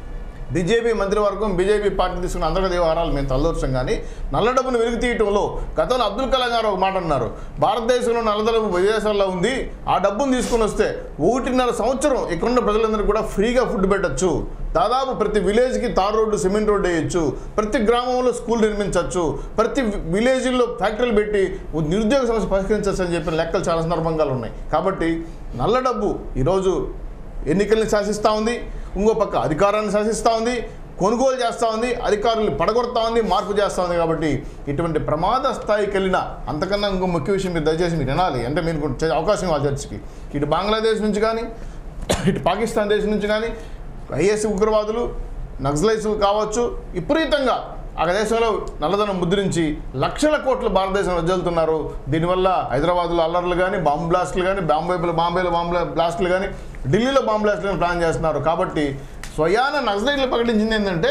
బీజేపీ మంత్రివర్గం బీజేపీ పార్టీ తీసుకున్న అంతర్గత వ్యవహారాలు మేము తలదూర్చం కానీ నల్ల డబ్బును వెలికి తీయటంలో గతంలో అబ్దుల్ కలాం గారు ఒక మాట అన్నారు భారతదేశంలో నల్ల డబ్బు విదేశాల్లో ఉంది ఆ డబ్బును తీసుకుని వస్తే ఒకటిన్నర సంవత్సరం ఇక్కడున్న ప్రజలందరికీ కూడా ఫ్రీగా ఫుడ్ పెట్టచ్చు దాదాపు ప్రతి విలేజ్కి తార్ రోడ్డు సిమెంట్ రోడ్డు వేయచ్చు ప్రతి గ్రామంలో స్కూల్ నిర్మించవచ్చు ప్రతి విలేజ్లో ఫ్యాక్టరీలు పెట్టి నిరుద్యోగ సమస్య పరిష్కరించవచ్చు అని చెప్పిన లెక్కలు చాలా సందర్భంగా ఉన్నాయి కాబట్టి నల్ల డబ్బు ఈరోజు ఎన్నికల్ని శాసిస్తూ ఉంది ఇంకో పక్క అధికారాన్ని శాసిస్తూ ఉంది కొనుగోలు చేస్తూ ఉంది అధికారులు పడగొడతా ఉంది మార్పు చేస్తూ ఉంది కాబట్టి ఇటువంటి ప్రమాద స్థాయికి వెళ్ళిన అంతకన్నా ఇంకో ముఖ్య విషయం మీరు దయచేసి మీరు వినాలి అంటే మీరు కొంచెం చే- అవకాశం ఇవ్వాలి చర్చకి ఇటు బంగ్లాదేశ్ నుంచి కానీ ఇటు పాకిస్తాన్ దేశం నుంచి కానీ ఐఎస్ ఉగ్రవాదులు నక్సలైట్స్ కావచ్చు విపరీతంగా ఆ దేశంలో నల్లధనం ముద్రించి లక్షల కోట్లు భారతదేశం వెళ్తున్నారు దీనివల్ల హైదరాబాద్లో అల్లర్లు కానీ బాంబు బ్లాస్టులు కానీ బాంబేలో బాంబేలో బాంబు బ్లాస్టులు కానీ ఢిల్లీలో బాంబు బ్లాస్టులు ప్లాన్ చేస్తున్నారు కాబట్టి స్వయాన నక్సలైట్లు ప్రకటించింది ఏంటంటే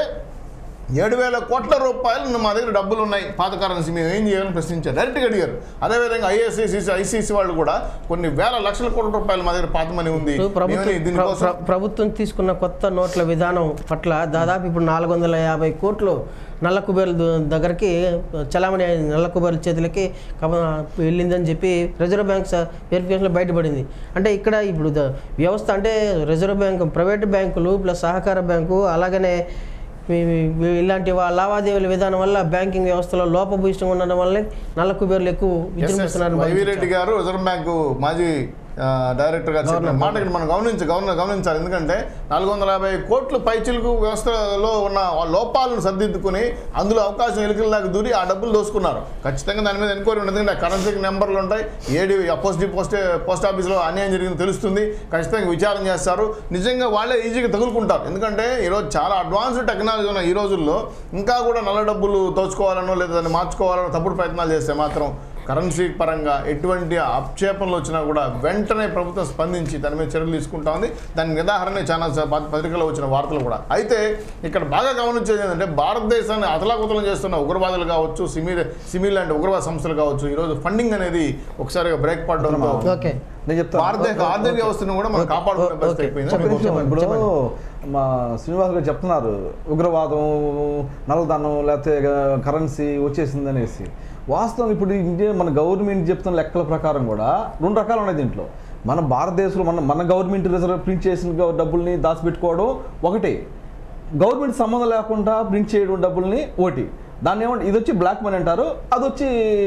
ఏడు వేల కోట్ల రూపాయలు మా దగ్గర డబ్బులు ఉన్నాయి పాత కరెన్సీ మేము ఏం చేయాలని ప్రశ్నించారు డైరెక్ట్గా అడిగారు అదేవిధంగా ఐఎస్ఐసిసి ఐసీసీ వాళ్ళు కూడా కొన్ని వేల లక్షల కోట్ల రూపాయలు మా దగ్గర పాత మనీ ఉంది ఇప్పుడు ప్రభుత్వం మేమని దీనికోసం ప్ర- ప్ర- ప్రభుత్వం తీసుకున్న కొత్త నోట్ల విధానం పట్ల దాదాపు ఇప్పుడు నాలుగు వందల యాభై కోట్లు నల్ల కుబేర్ల ద- దగ్గరికి చలామణి అయిన నల్ల కుబేర్ల చేతులకి కమ- వెళ్ళిందని చెప్పి రిజర్వ్ బ్యాంక్ స- వెరిఫికేషన్లో బయటపడింది అంటే ఇక్కడ ఇప్పుడు ద- వ్యవస్థ అంటే రిజర్వ్ బ్యాంక్ ప్రైవేట్ బ్యాంకులు ప్లస్ సహకార బ్యాంకు అలాగనే మీ- మీ- ఇలాంటి వా- లావాదేవీల విధానం వల్ల బ్యాంకింగ్ వ్యవస్థలో లోపభూయిష్టం ఉండడం వల్లే నల్ల కుబేర్లు ఎక్కువ విజృంభిస్తున్నారని వైవి భావించవచ్చా? రెడ్డి గారు రిజర్వ్ బ్యాంకు మాజీ ఆ, డైరెక్టర్ గారు చెప్పిన మాట ఇక్కడ మనం గమనించి గవర్నర్ గమనించాలి ఎందుకంటే నాలుగు వందల యాభై కోట్లు పైచిలకు వ్యవస్థలో ఉన్న ఆ లోపాలను సర్దిద్దుకుని అందులో అవకాశం ఎలుకల దాకా దూరి ఆ డబ్బులు దోసుకున్నారు ఖచ్చితంగా దాని మీద ఎంక్వైరీ ఉంటుంది ఎందుకంటే కరెన్సీకి నెంబర్లు ఉంటాయి ఏడి పోస్ట్ పోస్ట్ పోస్ట్ ఆఫీస్లో అన్యాయం జరిగింది తెలుస్తుంది ఖచ్చితంగా విచారణ చేస్తారు నిజంగా వాళ్ళే ఈజీగా తగులుకుంటారు ఎందుకంటే ఈరోజు చాలా అడ్వాన్స్డ్ టెక్నాలజీ ఉన్న ఈ రోజుల్లో ఇంకా కూడా నల్ల డబ్బులు దోచుకోవాలనో లేదా దాన్ని మార్చుకోవాలనో తప్పుడు ప్రయత్నాలు చేస్తే మాత్రం కరెన్సీ పరంగా ఎటువంటి ఆక్షేపణలు వచ్చినా కూడా వెంటనే ప్రభుత్వం స్పందించి దాని మీద చర్యలు తీసుకుంటా ఉంది దాని ఉదాహరణ చాలా స- ప- పత్రికలో వచ్చిన వార్తలు కూడా అయితే ఇక్కడ బాగా గమనించేది ఏంటంటే భారతదేశాన్ని అతలాకుతలం చేస్తున్న ఉగ్రవాదులు కావచ్చు సిమిల్ సిమిల్ లాంటి ఉగ్రవాద సంస్థలు కావచ్చు ఈరోజు ఫండింగ్ అనేది ఒకసారిగా బ్రేక్ పడడంతో ఓకే నేను చెప్తాను భారతదేశ ఆర్థిక వ్యవస్థను కూడా మనం ఓకే. కాపాడుకునే పరిస్థితి ఓకే. అయిపోయింది ఒక్క నిమిషం. చెప్పండి, ఇప్పుడు చెప్పండి. మా శ్రీనివాస్ గారు చెప్తున్నారు ఉగ్రవాదం నల్లధనం లేకపోతే కరెన్సీ వచ్చేసింది అనేసి వాస్తవం ఇప్పుడు ఇండియా మన గవర్నమెంట్ చెప్తున్న లెక్కల ప్రకారం కూడా రెండు రకాలు ఉన్నాయి దీంట్లో మన భారతదేశంలో మన మన గవర్నమెంట్ రిజర్వ్ ప్రింట్ చేసిన గ- డబ్బుల్ని దాచిపెట్టుకోవడం ఒకటి గవర్నమెంట్ సంబంధం లేకుండా ప్రింట్ చేయడం డబ్బుల్ని ఒకటి దాన్ని ఏమంటే ఇది వచ్చి బ్లాక్ మనీ అంటారు అది వచ్చి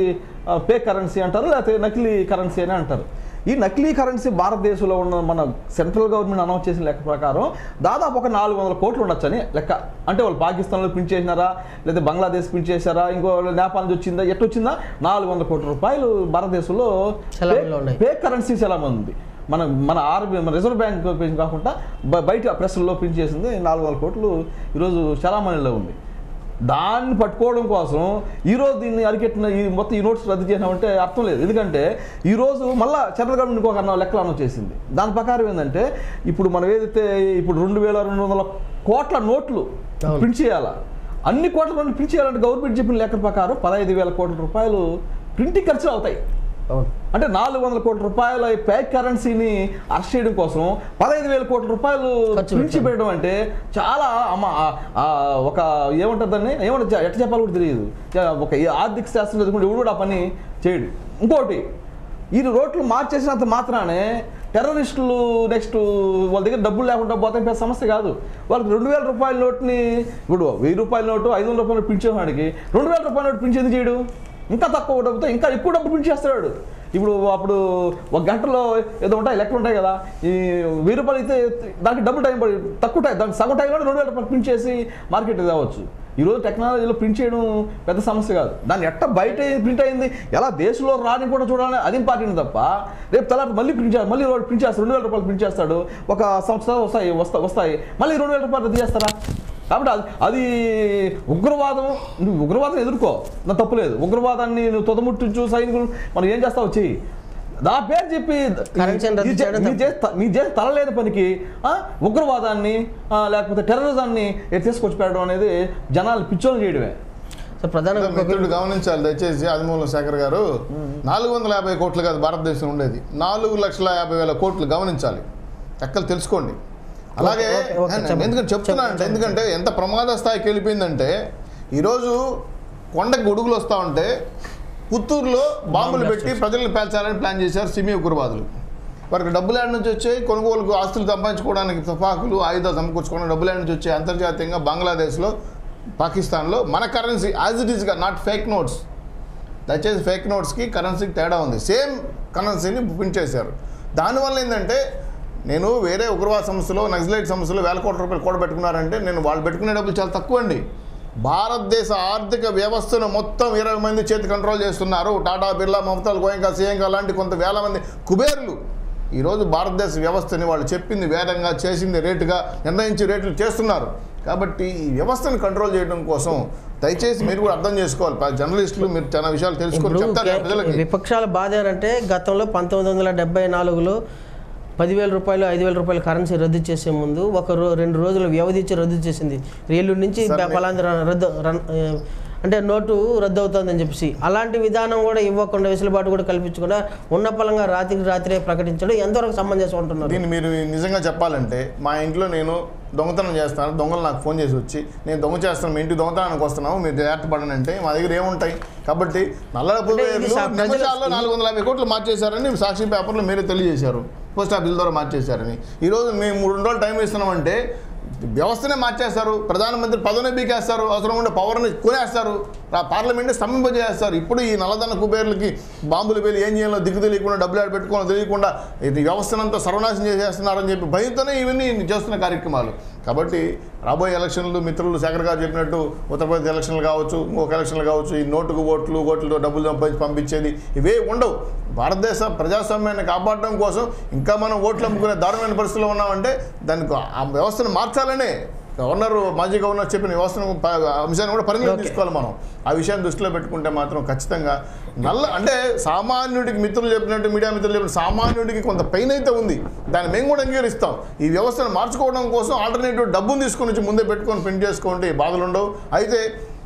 పే కరెన్సీ అంటారు లేకపోతే నకిలీ కరెన్సీ అని అంటారు ఈ నకిలీ కరెన్సీ భారతదేశంలో ఉన్న మన సెంట్రల్ గవర్నమెంట్ అనౌన్స్ చేసిన లెక్క ప్రకారం దాదాపు ఒక నాలుగు వందల కోట్లు ఉండొచ్చని లెక్క అంటే వాళ్ళు పాకిస్తాన్లో ప్రింట్ చేసినారా లేదా బంగ్లాదేశ్ ప్రింట్ చేశారా ఇంకో నేపాల్ నుంచి వచ్చిందా ఎట్టు వచ్చిందా నాలుగు వందల కోట్ల రూపాయలు భారతదేశంలో చలామణిలో ఉన్నాయి. పే కరెన్సీ చాలా ఉంది మన మన ఆర్బీ మన రిజర్వ్ బ్యాంక్ ప్రింట్ కాకుండా బ- బయట ప్రెస్లో ప్రింట్ చేసింది నాలుగు వందల కోట్లు ఈరోజు చలామణిలో ఉంది దాన్ని పట్టుకోవడం కోసం ఈరోజు దీన్ని అరికెట్టిన ఈ మొత్తం ఈ నోట్స్ రద్దు చేసినామంటే అర్థం లేదు ఎందుకంటే ఈరోజు మళ్ళా సెంట్రల్ గవర్నమెంట్ ఇంకొక అన్న లెక్కలు అనౌన్స్ చేసింది దాని ప్రకారం ఏంటంటే ఇప్పుడు మనం ఏదైతే ఇప్పుడు రెండు వేల రెండు వందల కోట్ల నోట్లు అవును. ప్రింట్ చేయాలా అన్ని కోట్ల నోట్లు ప్రింట్ చేయాలంటే గవర్నమెంట్ చెప్పిన లెక్క ప్రకారం పదహైదు వేల కోట్ల రూపాయలు ప్రింటింగ్ ఖర్చులు అవుతాయి అవును అంటే నాలుగు వందల కోట్ల రూపాయల ప్యాక్ కరెన్సీని అరెస్ట్ చేయడం కోసం పదహైదు వేల కోట్ల రూపాయలు ఖర్చు పిలిచి పెట్టడం అంటే చాలా అమ్మ ఆ- ఆ ఒక ఏమంటారు దాన్ని ఏమంటారు ఎట్లా చెప్పాలి కూడా తెలియదు చా- ఒక ఈ ఆర్థిక శాస్త్రం చదువుకుంటే ఎవడు కూడా ఆ పని చేయడు ఇంకోటి ఈ రోడ్లు మార్చేసినంత మాత్రానే టెర్రరిస్టులు నెక్స్ట్ వాళ్ళ దగ్గర డబ్బులు లేకుండా పోతే పెద్ద సమస్య కాదు వాళ్ళకి రెండు వేల రూపాయల నోట్ని ఇప్పుడు వెయ్యి రూపాయల నోటు ఐదు వందల రూపాయల నోటు ప్రింట్ చేసేవాడికి రెండు వేల రూపాయల నోటు ప్రింట్ ఎందుకు చేయడు ఇంకా తక్కువ డబ్బుతో ఇంకా ఎక్కువ డబ్బు ప్రింట్ చేస్తాడు ఇప్పుడు అప్పుడు ఒక గంటలో ఏదో ఉంటాయి లెక్కలు ఉంటాయి కదా ఈ వెయ్యి రూపాయలు అయితే దానికి డబుల్ టైం పడి తక్కువ టైం దానికి సగం టైంలో రెండు వేల రూపాయలు ప్రింట్ చేసి మార్కెట్ తేవచ్చు ఈరోజు టెక్నాలజీలో ప్రింట్ చేయడం పెద్ద సమస్య కాదు దాన్ని ఎట్ట బయట ప్రింట్ అయింది ఎలా దేశంలో రాని కూడా చూడాలని అది ఇంపార్టెంట్ తప్ప రేపు తర్వాత మళ్ళీ ప్రింట్ చేస్తారు మళ్ళీ రోడ్ ప్రింట్ చేస్తారు రెండు వేల రూపాయలు ప్రింట్ చేస్తాడు ఒక సంవత్సరాలు వస్తాయి వస్తా వస్తాయి మళ్ళీ రెండు వేల రూపాయలు రద్దు చేస్తారా కాబట్టి అది అది ఉగ్రవాదం నువ్వు ఉగ్రవాదం ఎదుర్కో నా తప్పులేదు ఉగ్రవాదాన్ని నువ్వు తొదముట్టించు సైనికులు మనం ఏం చేస్తావు చెయ్యి నా పేరు చెప్పి కరెన్సీని రద్దు నీ చే- చేయడం నీ తప్పు. చేసి త- నీ చేసి తలలేని పనికి ఆ, ఉగ్రవాదాన్ని ఆ, లేకపోతే టెర్రరిజాన్ని ఎటు తీసుకొచ్చి పెట్టడం అనేది జనాలు పిచ్చోలు చేయడమే సో ప్రధానంగా ఇంకొక- మిత్రుడు గమనించాలి దయచేసి ఆదిమూలం శేఖర్ గారు నాలుగు వందల యాభై కోట్లు కాదు భారతదేశం ఉండేది నాలుగు లక్షల యాభై వేల కోట్లు గమనించాలి లెక్కలు తెలుసుకోండి అలాగే ఓకే, ఓకే, నేను చెప్పండి. ఎందుకంటే చెప్తున్నా అంటే చెప్పండి. ఎందుకంటే ఎంత ప్రమాద స్థాయికి వెళ్ళిపోయిందంటే ఈరోజు కొండకి గొడుగులు వస్తూ ఉంటే పుత్తూరులో బాంబులు పెట్టి ప్రజలను పేల్చాలని ప్లాన్ చేశారు సిమి ఉగ్రవాదులు వారికి డబ్బులు ఏడ నుంచి వచ్చాయి కొనుగోలుకు ఆస్తులు సంపాదించుకోవడానికి తుపాకులు ఆయుధాలు సమకూర్చుకోవడానికి డబ్బులు ఏడ నుంచి వచ్చాయి అంతర్జాతీయంగా బంగ్లాదేశ్లో పాకిస్తాన్లో మన కరెన్సీ యాజ్ ఇట్ ఈస్గా నాట్ ఫేక్ నోట్స్ దయచేసి ఫేక్ నోట్స్కి కరెన్సీకి తేడా ఉంది సేమ్ కరెన్సీని ప్రింట్ చేశారు దానివల్ల ఏంటంటే నేను వేరే ఉగ్రవాద సంస్థలో నక్సలైట్ సంస్థలో వేల కోట్ల రూపాయలు కూడబెట్టుకున్నారంటే నేను వాళ్ళు పెట్టుకునే డబ్బులు చాలా తక్కువ అండి భారతదేశ ఆర్థిక వ్యవస్థను మొత్తం ఇరవై మంది చేతి కంట్రోల్ చేస్తున్నారు టాటా బిర్లా మమతాల్ గోయంకా సీఎంకా లాంటి కొంత వేల మంది కుబేర్లు ఈరోజు భారతదేశ వ్యవస్థని వాళ్ళు చెప్పింది వేదంగా చేసింది రేటుగా నిర్ణయించి రేట్లు చేస్తున్నారు కాబట్టి ఈ వ్యవస్థను కంట్రోల్ చేయడం కోసం దయచేసి మీరు కూడా అర్థం చేసుకోవాలి ప- జర్నలిస్టులు మీరు చాలా విషయాలు తెలుసుకొని ఇప్పుడు చెప్తారు కే- ప్రజలకి విపక్షాల బాధ ఏంటంటే గతంలో పంతొమ్మిది వందల డెబ్బై నాలుగులో పదివేల రూపాయలు ఐదు వేల రూపాయల కరెన్సీ రద్దు చేసే ముందు ఒక రో రెండు రోజులు వ్యవధి ఇచ్చి రద్దు చేసింది ఏలూరు నుంచి సార్, బ- పలాంది ర- రద్దు రన్- ఆ, అంటే నోటు రద్దు అవుతుందని చెప్పేసి అలాంటి విధానం కూడా ఇవ్వకుండా వెసులుబాటు కూడా కల్పించకుండా ఉన్న పలంగా రాత్రికి రాత్రే ప్రకటించడం ఎంతవరకు సమంజసం ఉంటున్నారు దీన్ని మీరు నిజంగా చెప్పాలంటే మా ఇంట్లో నేను దొంగతనం చేస్తాను దొంగలు నాకు ఫోన్ చేసి వచ్చి నేను దొంగ చేస్తాను మీ ఇంటికి దొంగతనానికి వస్తున్నాము మీరు జాగ్రత్త పడండి అంటే మా దగ్గర ఏముంటాయి కాబట్టి నల్లడపు అంటే ఇది సా- ప్రజల- నిమిషాల్లో నాలుగు వందల యాభై కోట్లు మార్చేశారని సాక్షి పేపర్లో మీరే తెలియజేశారు పోస్ట్ ఆఫీస్ ద్వారా మార్చేశారని ఈరోజు మేము మూడు రోజులు టైం ఇస్తున్నామంటే వ్యవస్థనే మార్చేస్తారు ప్రధానమంత్రి పదవిని బీకేస్తారు అవసరం ఉండే పవర్ని కొనేస్తారు ఆ పార్లమెంట్ని స్తంభింపజేస్తారు ఇప్పుడు ఈ నల్లదన్న కుబేర్లకి బాంబులు పేలి ఏం చేయాలో దిక్కు తెలియకుండా డబ్బులు ఆడ పెట్టుకోవాలో తెలియకుండా ఇది వ్యవస్థనంతా సర్వనాశనం చేసేస్తున్నారని చెప్పి భయంతోనే ఇవన్నీ చేస్తున్న కార్యక్రమాలు కాబట్టి రాబోయే ఎలక్షన్లు మిత్రులు శేఖర్ గారు చెప్పినట్టు ఉత్తరప్రదేశ్ ఎలక్షన్లు కావచ్చు ఇంకొక ఎలక్షన్లు కావచ్చు ఈ నోటుకు ఓట్లు ఓట్లతో డబ్బులు సంపాదించి పంపించేది ఇవే ఉండవు భారతదేశ ప్రజాస్వామ్యాన్ని కాపాడడం కోసం ఇంకా మనం ఓట్లు అమ్ముకునే దారుణమైన పరిస్థితిలో ఉన్నామంటే దానికి ఆ వ్యవస్థను మార్చాలనే గవర్నర్ మాజీ గవర్నర్ చెప్పిన వ్యవస్థను ప- అంశాన్ని కూడా పరిగణలోకి తీసుకోవాలి మనం ఆ విషయాన్ని దృష్టిలో పెట్టుకుంటే మాత్రం ఖచ్చితంగా నల్ల అంటే సామాన్యుడికి మిత్రులు చెప్పినట్టు మీడియా మిత్రులు చెప్పిన సామాన్యుడికి కొంత పెయిన్ అయితే ఉంది దాన్ని మేము కూడా అంగీకరిస్తాం ఈ వ్యవస్థను మార్చుకోవడం కోసం ఆల్టర్నేటివ్ డబ్బును తీసుకొని వచ్చి ముందే పెట్టుకొని ప్రింట్ చేసుకోండి బాధలు ఉండవు అయితే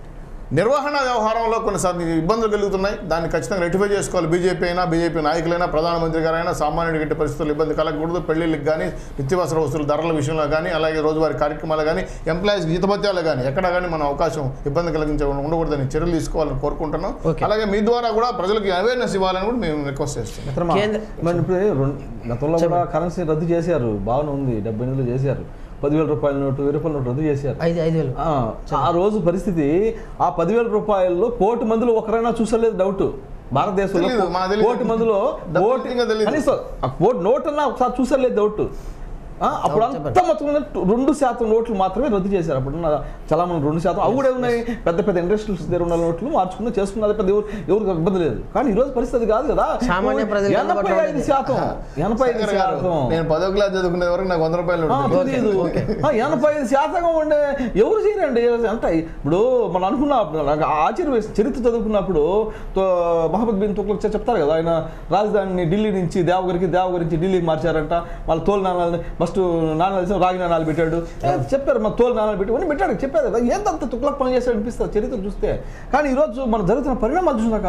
నిర్వహణ వ్యవహారంలో కొన్నిసార్లు ఇబ్బందులు కలుగుతున్నాయి దాన్ని ఖచ్చితంగా రెక్టిఫై చేసుకోవాలి బీజేపీ అయినా బీజేపీ నాయకులైనా ప్రధానమంత్రి గారైనా సామాన్యుడికి ఎట్టి పరిస్థితుల్లో ఇబ్బంది కలగకూడదు పెళ్లిళ్ళకి కానీ నిత్యావసర వస్తువుల ధరల విషయంలో కానీ అలాగే రోజువారీ కార్యక్రమాలు కానీ ఎంప్లాయీస్ జీతభత్యాలు కానీ ఎక్కడ కానీ మన అవకాశం ఇబ్బంది కలిగించే ఉండకూడదని చర్యలు తీసుకోవాలని కోరుకుంటున్నాం Okay. అలాగే మీ ద్వారా కూడా ప్రజలకు అవేర్నెస్ ఇవ్వాలని కూడా మేము రిక్వెస్ట్ చేస్తున్నాం మిత్రమా, కేంద్ర- మరి ఇప్పుడు రెండు గతంలో కూడా కరెన్సీ రద్దు చేశారు బాగానే ఉంది డెబ్బై ఎనిమిదిలో చేశారు పదివేల రూపాయల నోటు వెయ్యి రూపాయల నోటు రద్దు చేశారు ఐదు ఐదు వేలు ఆ, ఆ రోజు పరిస్థితి ఆ పదివేల రూపాయల్లో కోటి మందిలో ఒకరైనా చూసలేదు డౌట్ భారతదేశంలో తెలీదు, కో- మాకు తెలీదు. కోటి మందిలో డబ్బులు ఓటు ఇంకా తెలీదు. కనీసం ఆ కోటి నోట్ అన్నా ఒకసారి చూసలేదు డౌట్ ఆ, అప్పుడు అవును, అంతా మొత్తం మీద రెండు శాతం నోట్లు మాత్రమే రద్దు చేశారు అప్పుడు చాలా మంది రెండు శాతం అవి కూడా ఉన్నాయి పెద్ద పెద్ద ఇండస్ట్రీస్ దగ్గర ఉన్న నోట్లు మార్చుకుని చేసుకున్నది పెద్ద ఎవరు ఎవరికి ఇబ్బంది లేదు కానీ ఈ రోజు పరిస్థితి కాదు కదా సామాన్య ప్రజలకు ఎనభై అందుబాటులో ఐదు ఉండేది. శాతం ఎనభై ఐదు శేఖర్ గారు, శాతం నేను పదో క్లాస్ చదువుకునే వరకు నాకు వంద రూపాయలు ఆ, ఉంటుంది. తెలీదు ఆ, ఎనభై ఐదు శాతంగా ఉండే ఎవరు చేయరండి అంటే ఇప్పుడు మనం అనుకున్న నాకు ఆశ్చర్యం వేసి చరిత్ర చదువుకున్నప్పుడు తో- మహమ్మద్ బిన్ తుగ్లక్ చె- చెప్తారు కదా ఆయన రాజధానిని ఢిల్లీ నుంచి దేవగిరికి దేవగిరి నుంచి ఢిల్లీకి మార్చారంట వాళ్ళ తోలు నాణాలు ఫస్ట్ నాణాలు వేసి రాగి నాణాలు పెట్టాడు ఏ, చెప్పారు మా తోలు నాణాలు పెట్టి ఇవన్నీ పెట్టాడు చెప్పారు కదా ఏంతంత తుగ్లక్ పని చేశాడు అనిపిస్తుంది చరిత్ర చూస్తే కానీ ఈరోజు మనం జరుగుతున్న పరిణామాలు చూసినాక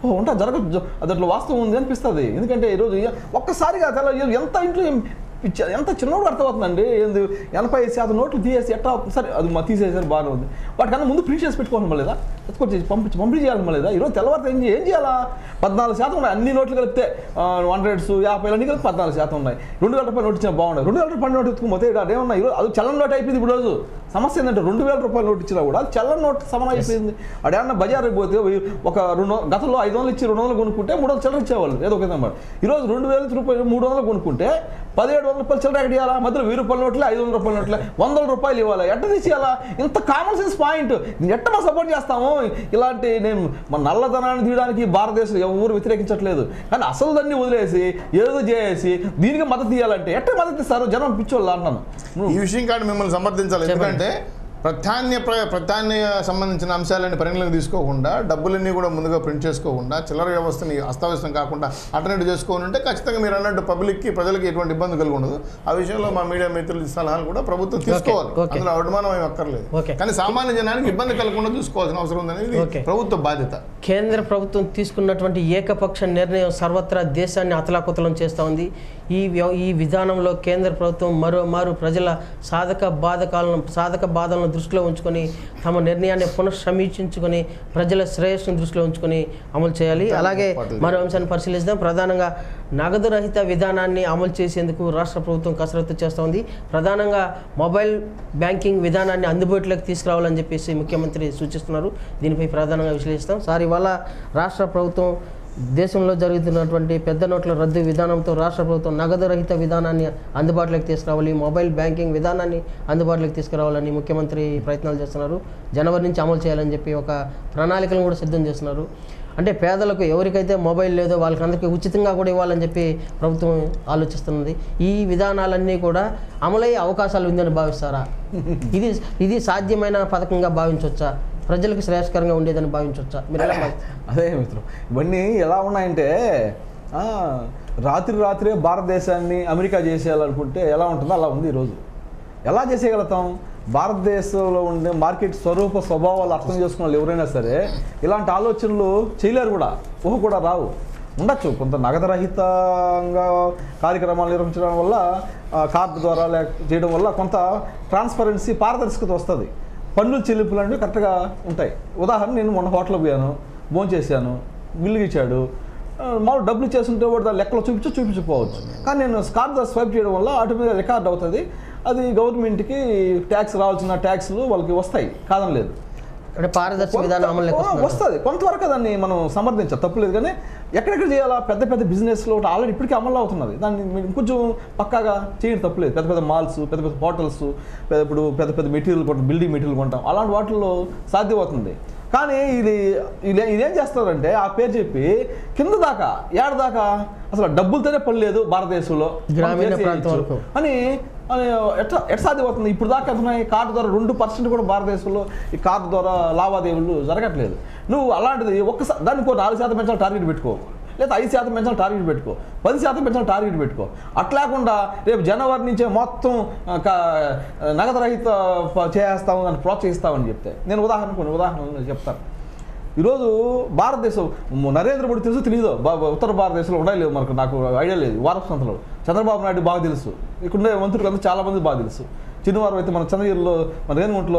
ఓ ఉంటా జరగ దాంట్లో వాస్తవం ఉంది అనిపిస్తుంది ఎందుకంటే ఈరోజు ఏ- ఒక్కసారిగా తెల ఎంత ఇంట్లో ఏం పిచ్చ- ఎంత చిన్నోడు అర్థమవుతుందండి ఏంది ఎనభై శాతం నోట్లు తీసేసి ఎట్లా అవుతుంది సరే అది మా తీసేసారు బాగానే ఉంది వాటికన్నా ముందు ప్రింట్ చేసి పెట్టుకోవాలి మళ్ళీ ఎత్తుకొచ్చి పంపించి పంపిణీ చేయాలి మళ్ళీ ఈరోజు తెల్లవారితే ఏం చేయ- ఏం చేయాలా పద్నాలుగు శాతం ఉన్నాయి అన్ని నోట్లు కలిపితే హండ్రెడ్స్ యాభై అన్ని కలిపి పద్నాలుగు శాతం ఉన్నాయి రెండు వేల రూపాయలు నోటు ఇచ్చిన బాగున్నాయి రెండు వేల రూపాయల నోటు ఎత్తుకుపోతే ఇక్కడ ఏమన్నా ఈరోజు అది చల్లని నోట్ అయిపోయింది ఇప్పుడు రోజు సమస్య ఏంటంటే రెండు వేల రూపాయల నోటు ఇచ్చినా కూడా అది చల్లని నోట్ సమానం అయిపోయింది అడేమన్నా బజార్ పోతే వెయ్యి- ఒక రెండు వం- గతంలో ఐదు వందలు ఇచ్చి రెండు వందలు కొనుక్కుంటే మూడు వందలు చిల్లర ఇచ్చేవాళ్ళు ఏదో ఒక అనమాట ఈరోజు రెండు వేల రూపాయలు మూడు వందలు కొనుక్కుంటే పదిహేడు వందల రూపాయలు చిల్లర ఎక్కడ ఇవ్వాలా మధ్యలో వెయ్యి రూపాయల నోట్లే ఐదు వందల రూపాయల నోట్లే వందల రూపాయలు ఇవ్వాలి ఎట్ట తీసేయాలా ఇంత కామన్ సెన్స్ పాయింట్ ఎట్ట మనం సపోర్ట్ చేస్తాము ఇలాంటి నేను మన నల్లధనాన్ని తీయడానికి భారతదేశం ఎవరు వ్యతిరేకించట్లేదు కానీ అసలు దాన్ని వదిలేసి ఏదో చేసి దీనికి మద్దతు ఇవ్వాలంటే ఎట్ట మద్దతు ఇస్తారు జనం పిచ్చోళ్ళు అన్నాను ఈ విషయం కాదు మిమ్మల్ని సమర్థించాలి ఎందుకంటే ప్రత్యామ్నాయ ప్ర- ప్రత్యామ్నాయ సంబంధించిన అంశాలని పరిగణలోకి తీసుకోకుండా డబ్బులన్నీ కూడా ముందుగా ప్రింట్ చేసుకోకుండా చిల్లర వ్యవస్థని అస్తవ్యస్తం కాకుండా అటెండ్ చేసుకోని ఉంటే ఖచ్చితంగా మీరు అన్నట్టు పబ్లిక్కి ప్రజలకి ఎటువంటి ఇబ్బంది కలిగి ఉండదు ఆ విషయంలో మా మీడియా మిత్రుల సలహాలు కూడా ప్రభుత్వం తీసుకోవాలి okay. అందులో అవమానం ఏమి అక్కర్లేదు Okay. కానీ సామాన్య జనానికి ఇబ్బంది కలగకుండా చూసుకోవాల్సిన అవసరం ఉందనేది Okay. ప్రభుత్వ బాధ్యత కేంద్ర ప్రభుత్వం తీసుకున్నటువంటి ఏకపక్ష నిర్ణయం సర్వత్రా దేశాన్ని అతలాకుతలం చేస్తూ ఉంది ఈ వ్యవ- ఈ విధానంలో కేంద్ర ప్రభుత్వం మరో మారు ప్రజల సాధక బాధకాలను సాధక బాధలను దృష్టిలో ఉంచుకొని తమ నిర్ణయాన్ని పునఃసమీక్షించుకొని ప్రజల శ్రేయస్సును దృష్టిలో ఉంచుకొని అమలు చేయాలి అలాగే మరో అంశాన్ని పరిశీలిద్దాం ప్రధానంగా నగదు రహిత విధానాన్ని అమలు చేసేందుకు రాష్ట్ర ప్రభుత్వం కసరత్తు చేస్తోంది ప్రధానంగా మొబైల్ బ్యాంకింగ్ విధానాన్ని అందుబాటులోకి తీసుకురావాలని చెప్పేసి ముఖ్యమంత్రి సూచిస్తున్నారు దీనిపై ప్రధానంగా విశ్లేషిస్తాం సార్ ఇవాళ రాష్ట్ర ప్రభుత్వం దేశంలో జరుగుతున్నటువంటి పెద్ద నోట్ల రద్దు విధానంతో రాష్ట్ర ప్రభుత్వం నగదు రహిత విధానాన్ని అందుబాటులోకి తీసుకురావాలి మొబైల్ బ్యాంకింగ్ విధానాన్ని అందుబాటులోకి తీసుకురావాలని ముఖ్యమంత్రి ప్రయత్నాలు చేస్తున్నారు జనవరి నుంచి అమలు చేయాలని చెప్పి ఒక ప్రణాళికలను కూడా సిద్ధం చేస్తున్నారు అంటే పేదలకు ఎవరికైతే మొబైల్ లేదో వాళ్ళకందరికీ ఉచితంగా కూడా ఇవ్వాలని చెప్పి ప్రభుత్వం ఆలోచిస్తున్నది ఈ విధానాలన్నీ కూడా అమలయ్యే అవకాశాలు ఉందని భావిస్తారా ఇది ఇది సాధ్యమైన పథకంగా భావించవచ్చా ప్రజలకు శ్రేయస్కరంగా ఉండేదని భావించవచ్చా మీరు ఎలా భావిస్తారు అదే మిత్రం ఇవన్నీ ఎలా ఉన్నాయంటే ఆ, రాత్రి రాత్రే భారతదేశాన్ని అమెరికా చేసేయాలనుకుంటే ఎలా ఉంటుందో అలా ఉంది ఈరోజు ఎలా చేసేయగలుగుతాం భారతదేశంలో ఉండే మార్కెట్ స్వరూప స్వభావాలు అర్థం చేసుకున్న వాళ్ళు ఎవరైనా సరే ఇలాంటి ఆలోచనలు చేయలేరు కూడా ఊహ కూడా రావు ఉండొచ్చు కొంత నగదరహితంగా కార్యక్రమాలు నిర్వహించడం వల్ల ఆ, కార్డు ద్వారా లేక చేయడం వల్ల కొంత ట్రాన్స్పరెన్సీ పారదర్శకత వస్తుంది పన్నుల చెల్లింపులు అనేవి కరెక్ట్గా ఉంటాయి ఉదాహరణ నేను మొన్న హోటల్కి పోయాను భోజనం చేశాను బిల్లు ఇచ్చాడు ఆ, మామూలు డబ్బులు ఇచ్చేస్తుంటే వాడు దాని లెక్కలో చూపించు చూపించకపోవచ్చు కానీ నేను కార్డ్ ద్వారా స్వైప్ చేయడం వల్ల ఆటోమేటిక్గా రికార్డ్ అవుతుంది అది గవర్నమెంట్కి ట్యాక్స్ రావాల్సిన ట్యాక్స్లు వాళ్ళకి వస్తాయి కాదనలేదు అంటే పారదర్శక విధానం అమలులోకి వస్తుంది వస్తుంది కొంతవరకు దాన్ని మనం సమర్థించాలి తప్పులేదు కానీ ఎక్కడెక్కడ చేయాలా పెద్ద పెద్ద బిజినెస్లో ఆల్రెడీ ఇప్పటికీ అమలు అవుతున్నది దాన్ని మీరు ఇంకొంచెం పక్కాగా చేయండి తప్పులేదు పెద్ద పెద్ద మాల్స్ పెద్ద పెద్ద హోటల్స్ పెద్ద ఇప్పుడు పెద్ద పెద్ద మెటీరియల్ కొంటాం బిల్డింగ్ మెటీరియల్ కొంటాం అలాంటి వాటిల్లో సాధ్యమవుతుంది కానీ ఇది ఇది- ఇదేం చేస్తారంటే ఆ పేరు చెప్పి కింద దాకా ఏడ దాకా అసలు డబ్బులతోనే పని లేదు భారతదేశంలో గ్రామీణ మనం ప్రాంతం చేసేయచ్చు. వరకు. అని అని ఎట్లా ఎట్లా సాధ్యమవుతుంది ఇప్పుడు దాకా ఎంత ఉన్నాయి కార్డు ద్వారా రెండు పర్సెంట్ కూడా భారతదేశంలో ఈ కార్డు ద్వారా లావాదేవీలు జరగట్లేదు నువ్వు అలాంటిది ఒక్కసారి దానికి ఒక నాలుగు శాతం పెంచాలి టార్గెట్ పెట్టుకో లేదా ఐదు శాతం పెంచాలి టార్గెట్ పెట్టుకో పది శాతం పెంచాలి టార్గెట్ పెట్టుకో అట్లాకుండా రేపు జనవరి నుంచే మొత్తం ఆ, క- నగదు రహిత ప- చేస్తాము అని ప్రోత్సహిస్తామని చెప్తే నేను ఉదాహరణ కొన్ని ఉదాహరణలు చెప్తాను ఈరోజు భారతదేశం మ- నరేంద్ర మోడీ తెలుసు తెలియదు ఉత్తర భారతదేశంలో ఉండాలి లేదు మనకు నాకు ఐడియా లేదు వారపు సంతలో చంద్రబాబు నాయుడు బాగా తెలుసు ఇక్కడ ఉండే మంత్రులు అందరూ చాలా మంది బాగా తెలుసు చిన్నవారు అయితే మన చంద్రగిరిలో మన రేణుగుంటలో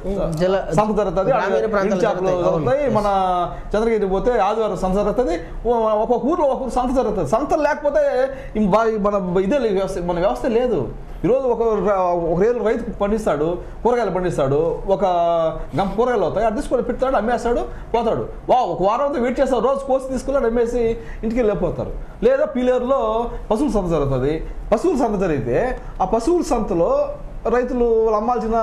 జల సంత జరుగుతుంది గ్రామీణ ప్రాంతాల్లో ఇంటి చేపలు జరుగుతాయి. అవును. జరుగుతాయి మన చంద్రగిరి పోతే ఆదివారం సంత జరుగుతుంది ఓ- ఒక్కొక్క ఊర్లో ఒక్కొక్క సంత జరుగుతుంది సంతలు లేకపోతే ఈ బా- మన ఇదే లేదు వ్యవస్థ మన వ్యవస్థ లేదు ఈరోజు ఒక ర- ఒక రేలు రైతు పండిస్తాడు కూరగాయలు పండిస్తాడు ఒక గంప కూరగాయలు అవుతాయి అది తీసుకొని పెడతాడు అమ్మేస్తాడు పోతాడు వా ఒక వారం అంతా వెయిట్ చేస్తాడు రోజు కోసి తీసుకెళ్ళి అమ్మేసి ఇంటికి వెళ్ళిపోతారు లేదా పీలేరులో పశువుల సంత జరుగుతుంది పశువుల సంత జరిగితే ఆ పశువుల సంతలో రైతులు వాళ్ళు అమ్మాల్సిన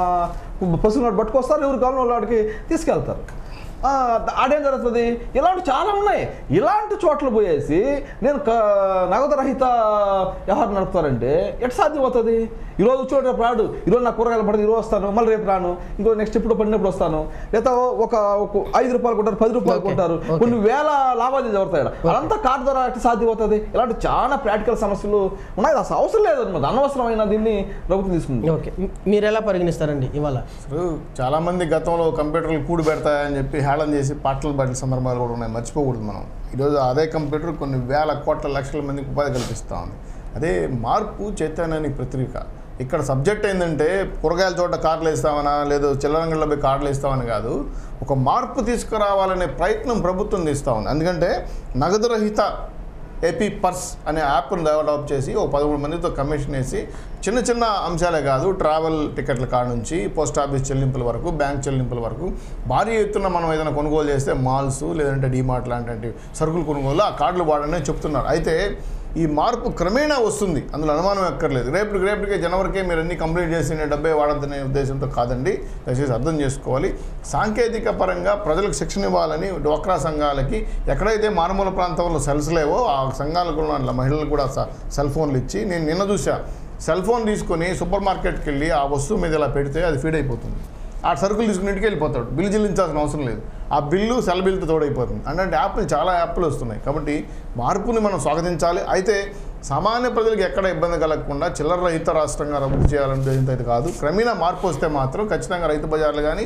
పశువులను పట్టుకొస్తారు ఎవరు కావాలని వాళ్ళు వాడికి తీసుకెళ్తారు ఆ, ఆడేం జరుగుతుంది ఇలాంటి చాలా ఉన్నాయి ఇలాంటి చోట్ల పోయేసి నేను క- నగదు రహిత వ్యవహారం నడుపుతారంటే ఎట్లా సాధ్యం అవుతుంది ఈరోజు వచ్చి రేపు రాడు ఈరోజు నాకు కూరగాయలు పడింది ఈరోజు వస్తాను మళ్ళీ రేపు రాను ఇంకో నెక్స్ట్ ఎప్పుడు పడినప్పుడు వస్తాను లేదా ఒక ఒక ఐదు రూపాయలు కొంటారు పది రూపాయలు Okay, కొంటారు okay. కొన్ని వేల లావాదేవీలు జరుగుతాయి ఈడ. అదంతా కార్డు ద్వారా ఎట్లా సాధ్యం అవుతుంది ఇలాంటి చాలా ప్రాక్టికల్ సమస్యలు ఉన్నాయి అసలు అవసరం లేదు అనమాట అనవసరమైన దీన్ని ప్రభుత్వం తీసుకుంది ఓకే మీ- మీరు ఎలా పరిగణిస్తారండి ఇవాళ అసలు చాలా మంది గతంలో కంప్యూటర్లు కూడి పెడతాయని చెప్పి హేళన చేసి పాటలు పాడిన సందర్భాలు కూడా ఉన్నాయి మర్చిపోకూడదు మనం ఈరోజు అదే కంప్యూటర్ కొన్ని వేల కోట్ల లక్షల మందికి ఉపాధి కల్పిస్తూ ఉంది అదే మార్పు చైతన్యానికి ప్రతీక ఇక్కడ సబ్జెక్ట్ ఏంటంటే కూరగాయల తోట కార్లు వేస్తామనా లేదు చిల్లరంగంలో పోయి కార్లు వేస్తామని కాదు ఒక మార్పు తీసుకురావాలనే ప్రయత్నం ప్రభుత్వం తీస్తూ ఉంది ఎందుకంటే నగదు రహిత ఏపీ పర్స్ అనే యాప్ను డెవలప్ చేసి ఓ పదమూడు మందితో కమిషన్ వేసి చిన్న చిన్న అంశాలే కాదు ట్రావెల్ టికెట్ల కాడ నుంచి పోస్ట్ ఆఫీస్ చెల్లింపుల వరకు బ్యాంక్ చెల్లింపుల వరకు భారీ ఎత్తున మనం ఏదైనా కొనుగోలు చేస్తే మాల్స్ లేదంటే డీమార్ట్ లాంటి సరుకులు కొనుగోలు ఆ కార్డులు వాడని చెప్తున్నారు అయితే ఈ మార్పు క్రమేణా వస్తుంది అందులో అనుమానం ఎక్కర్లేదు రేపు రేపటికే జనవరికే మీరు అన్ని కంప్లీట్ చేసి నేను డబ్బే వాడద్దనే ఉద్దేశంతో కాదండి దయచేసి అర్థం చేసుకోవాలి సాంకేతిక పరంగా ప్రజలకు శిక్షణ ఇవ్వాలని డ్వాక్రా సంఘాలకి ఎక్కడైతే మారుమూల ప్రాంతంలో సెల్స్ లేవో ఆ సంఘాలకు ఉన్న మహిళలకు కూడా స- సెల్ ఫోన్లు ఇచ్చి నేను నిన్న చూసా సెల్ ఫోన్ తీసుకొని సూపర్ మార్కెట్కి వెళ్ళి ఆ వస్తువు మీద ఇలా పెడితే అది ఫీడ్ అయిపోతుంది ఆ సరుకులు తీసుకుని ఇంటికి వెళ్ళిపోతాడు బిల్లు చెల్లించాల్సిన అవసరం లేదు ఆ బిల్లు సెల్ బిల్తో తోడైపోతుంది అంటే యాప్లు చాలా యాప్లు వస్తున్నాయి కాబట్టి మార్పుని మనం స్వాగతించాలి అయితే సామాన్య ప్రజలకు ఎక్కడ ఇబ్బంది కలగకుండా చిల్లర రహిత రాష్ట్రంగా అభివృద్ధి చేయాలనే ఉద్దేశంతో అయితే కాదు క్రమేణా మార్పు వస్తే మాత్రం ఖచ్చితంగా రైతు బజార్లు కానీ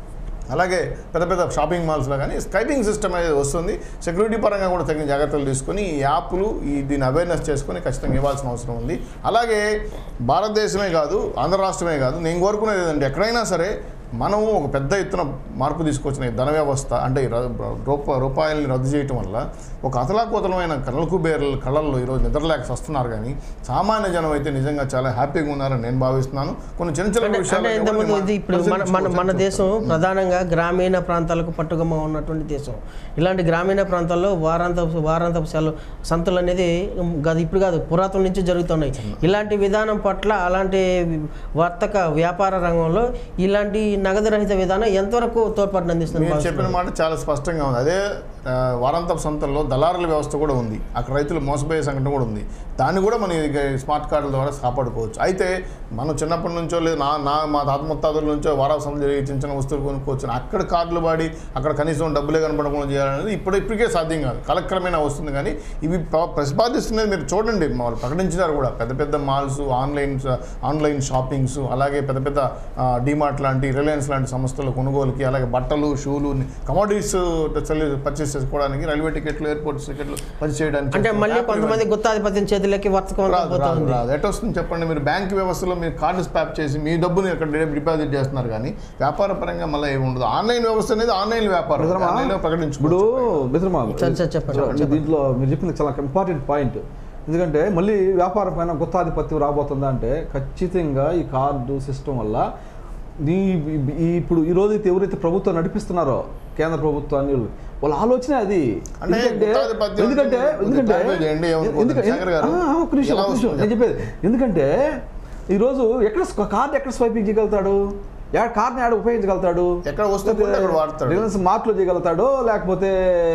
అలాగే పెద్ద పెద్ద షాపింగ్ మాల్స్లో కానీ స్కైపింగ్ సిస్టమ్ అనేది వస్తుంది సెక్యూరిటీ పరంగా కూడా తగిన జాగ్రత్తలు తీసుకొని ఈ యాప్లు ఈ దీన్ని అవేర్నెస్ చేసుకొని ఖచ్చితంగా ఇవ్వాల్సిన అవసరం ఉంది అలాగే భారతదేశమే కాదు ఆంధ్ర రాష్ట్రమే కాదు నేను కోరుకునేది ఏంటంటే ఎక్కడైనా సరే మనము ఒక పెద్ద ఎత్తున మార్పు తీసుకొచ్చిన ఈ ధన వ్యవస్థ అంటే ఈ ర- రూప రూపాయలని రద్దు చేయటం వల్ల ఒక అతలాకుతలమైన కళ్ళకు బేర్ల కళ్ళల్లో ఈరోజు నిద్రలేక వస్తున్నారు కానీ సామాన్య జనం అయితే నిజంగా చాలా హ్యాపీగా ఉన్నారని నేను భావిస్తున్నాను కొన్ని చిన్న చిన్న అంటే విషయాలు అంటే ఇంతకుముందు ఇది ఇప్పుడు మన మన మన దేశం ప్రధానంగా గ్రామీణ ప్రాంతాలకు పట్టుగమ్మ ఉన్నటువంటి దేశం ఇలాంటి గ్రామీణ ప్రాంతాల్లో వారాంతపు వారాంతపు సెలవు సంతలు అనేది గది ఇప్పుడు కాదు పురాతన నుంచి జరుగుతున్నాయి ఇలాంటి విధానం పట్ల అలాంటి వర్తక వ్యాపార రంగంలో ఇలాంటి నగదు రహిత విధానం ఎంతవరకు తోడ్పాటును అందిస్తుంది మీరు చెప్పిన మాట చాలా స్పష్టంగా ఉంది అదే ఆ, వారాంతపు సంతల్లో దళారుల వ్యవస్థ కూడా ఉంది అక్కడ రైతులు మోసపోయే సంఘటన కూడా ఉంది దాన్ని కూడా మనం ఈ స్మార్ట్ కార్డుల ద్వారా కాపాడుకోవచ్చు అయితే మనం చిన్నప్పటి నుంచో లేదు నా నా మా తాత ముత్తాతల నుంచో వారాల సంత జరిగి చిన్న చిన్న వస్తువులు కొనుక్కోవచ్చు అక్కడ కార్డులు వాడి అక్కడ కనీసం డబ్బులే కనపడకుండా చేయాలనేది ఇప్పుడు ఇప్పటికే సాధ్యం కాదు కాలక్రమేణా వస్తుంది కానీ ఇవి ప్ర- ప్రతిపాదిస్తున్నది మీరు చూడండి వాళ్ళు ప్రకటించినారు కూడా పెద్ద పెద్ద మాల్స్ ఆన్లైన్ ఆన్లైన్ షాపింగ్స్ అలాగే పెద్ద పెద్ద డిమార్ట్ లాంటి రిలయన్స్ లాంటి సంస్థల కొనుగోలుకి అలాగే బట్టలు షూలు కమోడిటీస్ పర్చేస్ చేసుకోవడానికి రైల్వే టికెట్లు ఎయిర్పోర్ట్ టికెట్లు పర్చేస్ చేయడానికి అంటే మళ్ళీ యాప్లు కొంతమంది గుత్తాధిపత్యం చేతులకి వర్తకం రాదు రాదు పోతుంది రాదు ఎట్ వస్తుంది చెప్పండి మీరు బ్యాంక్ వ్యవస్థలో మీరు కార్డు స్పాప్ చేసి మీ డబ్బుని అక్కడ డిపాజిట్ చేస్తున్నారు కానీ వ్యాపార పరంగా మళ్ళీ ఏమి ఉండదు ఆన్లైన్ వ్యవస్థ అనేది ఆన్లైన్ వ్యాపారం మిత్రమా, ఆన్లైన్లో ఇప్పుడు ప్రకటించుకోవచ్చు మిత్రమా సరే, సరే, చెప్పండి, చూడండి, చెప్పండి. దీంట్లో మీరు చెప్పింది చాలా ఇంపార్టెంట్ పాయింట్ ఎందుకంటే మళ్ళీ వ్యాపారం పైన గుత్తాధిపత్యం రాబోతుందా అంటే ఖచ్చితంగా ఈ కార్డు సిస్టమ్ వల్ల ఈ ఈ- ఇప్పుడు ఈ రోజు అయితే ఎవరైతే ప్రభుత్వం నడిపిస్తున్నారో కేంద్ర ప్రభుత్వాన్ని వీళ్ళు, వాళ్ళ ఆలోచన అది అంటే ఎందుకంటే గుత్తాధిపత్యం ఎందుకంటే అంటే ఎందుకంటే clarify చేయండి, ఏమనుకోవద్దు. ఎందుకంటే- శేఖర్ గారు, ఆ, ఒక్క నిమిషం, ఎలా ఒక్క నిమిషం. వస్తుంది? నేను చెప్పేది ఎందుకంటే ఈరోజు ఎక్కడ స్వ- కార్డు ఎక్కడ స్వైపింగ్ చేయగలుగుతాడు ఎక్కడ కార్డుని ఆడ ఉపయోగించగలుగుతాడు ఎక్కడ వస్తువు ఉంటే అక్కడ వాడతాడు. రిలయన్స్ మార్ట్లో చేయగలుగుతాడో లేకపోతే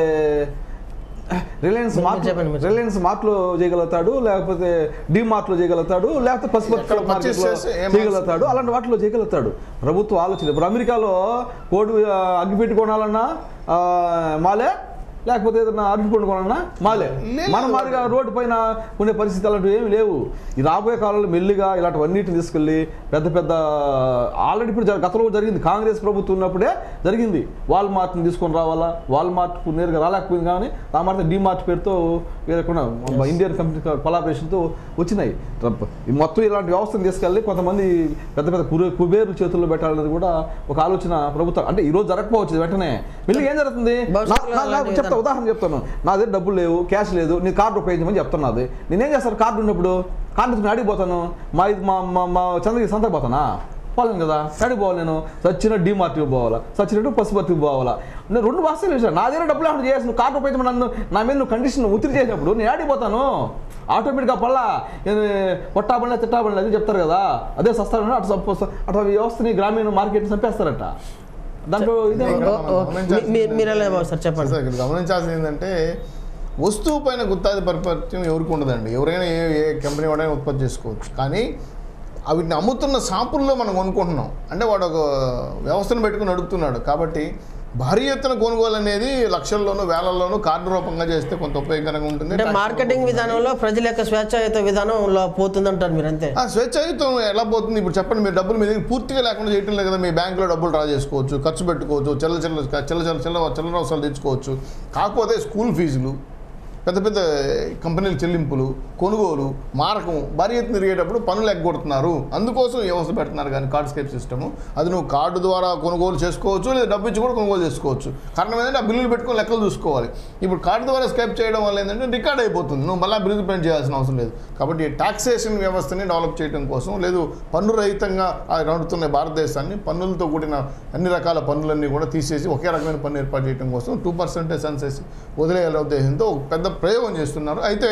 రిలయన్స్ మీరు మార్ట్ చెప్పండి, మీరు రిలయన్స్ మార్ట్లో చేయగలుగుతాడు లేకపోతే డి మార్ట్లో చేయగలుగుతాడు లేకపోతే పసుపతి ఎక్కడ purchase మార్కెట్లో చేస్తే ఏ చేయగలుగుతాడు అలాంటి వాటిలో చేయగలుగుతాడు ప్రభుత్వ ఆలోచన ఇప్పుడు అమెరికాలో కోడి ఆ, అగ్గిపెట్టి కొనాలన్నా ఆ, మాలే లేకపోతే ఏదైనా అరటిపండు కొనాలన్నా మాలే లేదు. మన మాదిరిగా రోడ్డు పైన ఉండే పరిస్థితి అలాంటివి ఏమి లేవు ఈ రాబోయే కాలంలో మెల్లిగా ఇలాంటివన్నిటిని తీసుకెళ్ళి పెద్ద పెద్ద ఆల్రెడీ ఇప్పుడు జర- గతంలో కూడా జరిగింది కాంగ్రెస్ ప్రభుత్వం ఉన్నప్పుడే జరిగింది వాల్ మార్ట్ని తీసుకొని రావాలా వాల్ మార్ట్ నేరుగా రాలేకపోయింది కానీ ఆ మాట డి మార్ట్ పేరుతో వేరే కూడా ఇండియన్ కంపెనీ కొలాబరేషన్తో వచ్చినాయి ట్రంప్ ఈ మొత్తం ఇలాంటి వ్యవస్థను తీసుకెళ్ళి కొంతమంది పెద్ద పెద్ద కురు కుబేరు చేతుల్లో పెట్టాలనేది కూడా ఒక ఆలోచన ప్రభుత్వం అంటే ఈ రోజు జరగకపోవచ్చు వెంటనే మళ్ళీ ఏం జరుగుతుంది నా- భవిష్యత్తులో నా- నా- అలాంటి చెప్తా ఉదాహరణ చెప్తాను నా దగ్గర డబ్బులు లేవు క్యాష్ లేదు నీ కార్డు ఉపయోగించమని చెప్తున్నది నేనేం చేస్తాను కార్డు ఉన్నప్పుడు కార్డు తీసుకుని అడిగిపోతాను మా ఇది మా మా మా చంద్రగిరి సంతకు పోతానా పోలేను కదా అడిగి పోవాలి నేను సచిన డిమార్ట్కి పోవాలా సచ్చినట్టు పశుపతికి పోవాలా నేను రెండు భాషలు వేసాను నా దగ్గర డబ్బులు ఏమైనా చేసి నువ్వు కార్డు ఉపయోగించమని నన్ను నా మీద నువ్వు కండిషన్ ఒత్తిడి చేసినప్పుడు నేను అడిగిపోతాను ఆటోమేటిక్గా పల్లా కొట్టాబడి తిట్టాబడి అది చెప్తారు కదా అదే సస్తాను అటు సంప- అటు వ్యవస్థని గ్రామీణ మార్కెట్ని చంపేస్తారట దాంట్లో ఇదే ఇక్కడ ఓ- ఓ, మనం మీ- మీ- మీరు ఎలా సార్ చెప్పండి సార్ ఇక్కడ గమనించాల్సింది ఏంటంటే వస్తువు పైన గుత్తాధిపత్యం ఎవరికి ఉండదండి ఎవరైనా ఏ ఏ కంపెనీ వాడైనా ఉత్పత్తి చేసుకోవచ్చు కానీ వీటిని అమ్ముతున్న షాపుల్లో మనం కొనుక్కుంటున్నాం అంటే వాడు ఒక వ్యవస్థను పెట్టుకుని నడుపుతున్నాడు కాబట్టి భారీ ఎత్తున కొనుగోలు అనేది లక్షల్లోనూ వేలల్లోనూ కార్డు రూపంగా చేస్తే కొంత ఉపయోగకరంగా ఉంటుంది అంటే మార్కెటింగ్ విధానంలో ప్రజల యొక్క స్వేచ్ఛాయుత విధానంలో పోతుందంటారు మీరు అంతే ఆ స్వేచ్ఛాయుతం ఎలా పోతుంది ఇప్పుడు చెప్పండి మీరు డబ్బులు మీ దగ్గర పూర్తిగా లేకుండా చేయటం లేదు కదా మీ బ్యాంకులో డబ్బులు డ్రా చేసుకోవచ్చు ఖర్చు పెట్టుకోవచ్చు చిల్ల చిల్ల చిల్ల చిల్ల చిల్ల చిల్లర అవసరాలు తెచ్చుకోవచ్చు కాకపోతే స్కూల్ ఫీజులు పెద్ద పెద్ద కంపెనీల చెల్లింపులు కొనుగోలు మారకం భారీ ఎత్తున తిరిగేటప్పుడు పనులు ఎగ్గొడుతున్నారు అందుకోసం ఈ వ్యవస్థ పెడుతున్నారు కానీ కార్డ్ స్కేప్ సిస్టమ్ అది నువ్వు కార్డు ద్వారా కొనుగోలు చేసుకోవచ్చు లేదా డబ్బు ఇచ్చి కూడా కొనుగోలు చేసుకోవచ్చు కారణం ఏంటంటే ఆ బిల్లులు పెట్టుకొని లెక్కలు చూసుకోవాలి ఇప్పుడు కార్డు ద్వారా స్కేప్ చేయడం వల్ల ఏంటంటే రికార్డ్ అయిపోతుంది నువ్వు మళ్ళీ బిల్లు ప్రింట్ చేయాల్సిన అవసరం లేదు కాబట్టి టాక్సేషన్ వ్యవస్థని డెవలప్ చేయడం కోసం లేదు పన్ను రహితంగా ఆ నడుతున్న భారతదేశాన్ని పన్నులతో కూడిన అన్ని రకాల పన్నులన్నీ కూడా తీసేసి ఒకే రకమైన పన్ను ఏర్పాటు చేయడం కోసం టూ పర్సెంటేజ్ సెన్సెస్ వదిలేయాల ఉద్దేశంతో ఒక పెద్ద ప్రయోగం చేస్తున్నారు అయితే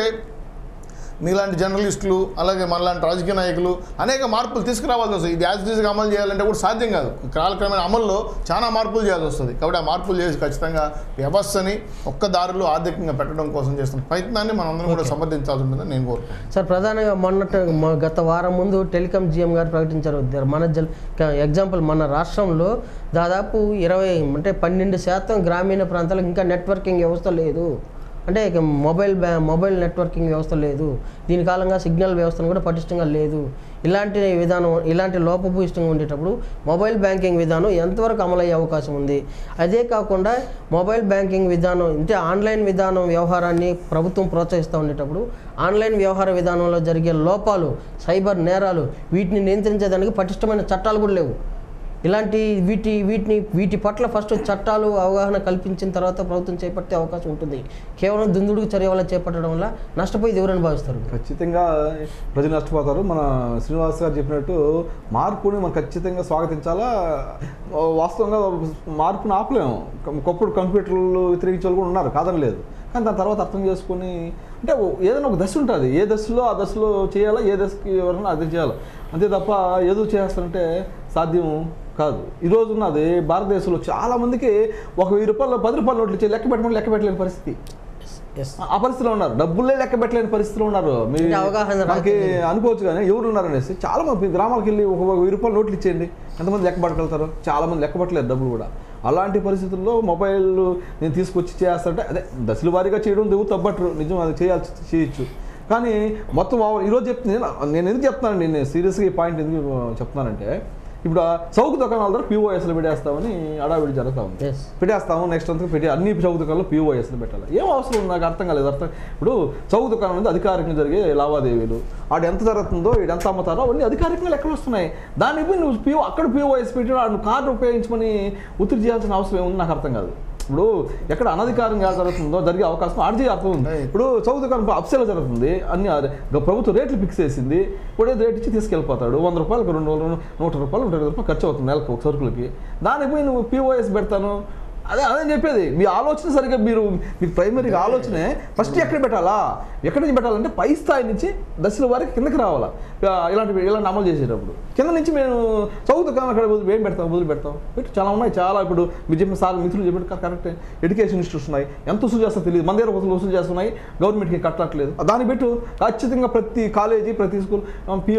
మీలాంటి జర్నలిస్టులు అలాగే మనలాంటి రాజకీయ నాయకులు అనేక మార్పులు తీసుకురావాల్సి వస్తుంది ఇది యాజ్ ఈజ్గా అమలు చేయాలంటే కూడా సాధ్యం కాదు కాలక్రమేణ అమల్లో చాలా మార్పులు చేయాల్సి వస్తుంది కాబట్టి ఆ మార్పులు చేసి ఖచ్చితంగా వ్యవస్థని ఒక్క దారిలో ఆర్థికంగా పెట్టడం కోసం చేస్తున్న ప్రయత్నాన్ని మనందరం కూడా సమర్థించాల్సి ఉంటుందని నేను కోరుకుంటున్నాను సార్ ప్రధానంగా మొన్నట మ- గత వారం ముందు టెలికాం జిఎం గారు ప్రకటించారు ద- మన జల్ క- ఎగ్జాంపుల్ మన రాష్ట్రంలో దాదాపు ఇరవై అంటే పన్నెండు శాతం గ్రామీణ ప్రాంతాలకు ఇంకా నెట్వర్కింగ్ వ్యవస్థ లేదు అంటే ఇక మొబైల్ బ్యా మొబైల్ నెట్వర్కింగ్ వ్యవస్థ లేదు దీని కాలంగా సిగ్నల్ వ్యవస్థను కూడా పటిష్టంగా లేదు ఇలాంటి విధానం ఇలాంటి లోపభూయిష్టంగా ఉండేటప్పుడు మొబైల్ బ్యాంకింగ్ విధానం ఎంతవరకు అమలయ్యే అవకాశం ఉంది అదే కాకుండా మొబైల్ బ్యాంకింగ్ విధానం అంటే ఆన్లైన్ విధానం వ్యవహారాన్ని ప్రభుత్వం ప్రోత్సహిస్తూ ఉండేటప్పుడు ఆన్లైన్ వ్యవహార విధానంలో జరిగే లోపాలు సైబర్ నేరాలు వీటిని నియంత్రించేదానికి పటిష్టమైన చట్టాలు కూడా లేవు ఇలాంటి వీటి వీటిని వీటి పట్ల ఫస్ట్ చట్టాలు అవగాహన కల్పించిన తర్వాత ప్రభుత్వం చేపట్టే అవకాశం ఉంటుంది కేవలం దుందుడుకు చర్య వల్ల చేపట్టడం వల్ల నష్టపోయి ఎవరని భావిస్తారు ఖచ్చితంగా ప్రజలు నష్టపోతారు మన శ్రీనివాస్ గారు చెప్పినట్టు మార్పుని మనం ఖచ్చితంగా స్వాగతించాలా వాస్తవంగా మార్పుని ఆపలేము ఒకప్పుడు కంప్యూటర్లు వ్యతిరేకించే వాళ్ళు కూడా ఉన్నారు కాదని లేదు కానీ దాని తర్వాత అర్థం చేసుకొని అంటే ఓ- ఏదైనా ఒక దశ ఉంటుంది ఏ దశలో ఆ దశలో చేయాలా ఏ దశకి ఎవరైనా అది చేయాలి అంతే తప్ప ఏదో చేస్తారంటే సాధ్యం కాదు ఈ రోజు ఉన్నది భారతదేశంలో చాలా మందికి ఒక వెయ్యి రూపాయలు పది రూపాయల నోట్లు ఇచ్చి లెక్క పెట్టమని లెక్క పెట్టలేని పరిస్థితి ఎస్ ఆ పరిస్థితిలో ఉన్నారు డబ్బులే లెక్క పెట్టలేని పరిస్థితిలో ఉన్నారు మీ అంటే అవగాహన మనకి రాకపోతే. అనుకోవచ్చు కానీ ఎవరు ఉన్నారు అనేసి చాలా మంది గ్రామాలకు వెళ్ళి ఒక ఒక వెయ్యి రూపాయలు నోట్లు ఇచ్చేయండి ఎంతమంది లెక్క పట్టగలుగుతారు చాలా మంది లెక్క పట్టలేరు డబ్బులు కూడా అలాంటి పరిస్థితుల్లో మొబైల్ నేను తీసుకొచ్చి చేస్తాంటే అదే దశల వారీగా చేయడం దేవుడు తప్పట్రు నిజం అది చేయాల్సి చేయొచ్చు కానీ మొత్తం ఓవర్ ఈరోజు చెప్తుంది నేను ఎందుకు చెప్తున్నానండి నేను సీరియస్గా ఈ పాయింట్ ఎందుకు చెప్తున్నానంటే ఇప్పుడు ఆ చౌక దుకాణాల ద్వారా పీఓఎస్లో పెట్టేస్తామని అడావిడి జరుగుతూ ఉంది ఎస్ పెట్టేస్తాము నెక్స్ట్ అంతా పెట్టి అన్ని చౌక దుకాణాలు పీఓఎస్లు పెట్టాలి ఏం అవసరం ఉంది నాకు అర్థం కాలేదు అర్థం ఇప్పుడు చౌక దుకాణం అనేది అధికారికంగా జరిగే లావాదేవీలు ఆడు ఎంత జరుగుతుందో ఈడు ఎంత అమ్ముతారో అవన్నీ అధికారికంగా లెక్కలు వస్తున్నాయి దాన్ని పోయి నువ్వు పీఓ అక్కడ పీఓఎస్ పెట్టి ఆడు నువ్వు కార్డు ఉపయోగించమని ఒత్తిడి చేయాల్సిన అవసరం ఏముంది నాకు అర్థం కాదు ఇప్పుడు ఎక్కడ అనధికారంగా జరుగుతుందో జరిగే అవకాశం ఆర్జీ అర్థం ఉంది Right. ఇప్పుడు చౌక దుకాణం అప్సేల్ జరుగుతుంది అన్ని ఆ- ప్రభుత్వం రేట్లు ఫిక్స్ చేసింది ఇప్పుడే రేట్ ఇచ్చి తీసుకెళ్ళిపోతాడు వంద రూపాయలకు రెండు వందలు నూట రూపాయలు నూట ఇరవై రూపాయలు ఖర్చు అవుతుంది నెలకు ఒక సరుకులకి దానికి పోయి నువ్వు పీఓఎస్ పెడతాను అదే అదే చెప్పేది మీ ఆలోచన సరిగ్గా మీరు మీ ప్రైమరీగా ఆలోచనే ఫస్ట్ ఎక్కడ పెట్టాలా ఎక్కడి నుంచి పెట్టాలంటే పై స్థాయి నుంచి దశల వరకు కిందకి రావాలా ఆ, ఇలాంటి ఇలాంటి అమలు చేసేటప్పుడు కింద నుంచి మేము చౌక దుకాణం అక్కడ వదిలి ఏం పెడతాం వదిలి పెడతాం పెట్టి చాలా ఉన్నాయి చాలా ఇప్పుడు మీరు చెప్పిన సార్ మిత్రులు చెప్పినట్టు కరెక్ట్ ఎడ్యుకేషన్ ఇన్స్టిట్యూట్స్ ఉన్నాయి ఎంత వసూలు చేస్తా తెలియదు మన దగ్గర వసూలు వసూలు చేస్తున్నాయి గవర్నమెంట్కి కట్టట్లేదు దాన్ని పెట్టు ఖచ్చితంగా ప్రతి కాలేజీ ప్రతి స్కూల్ పి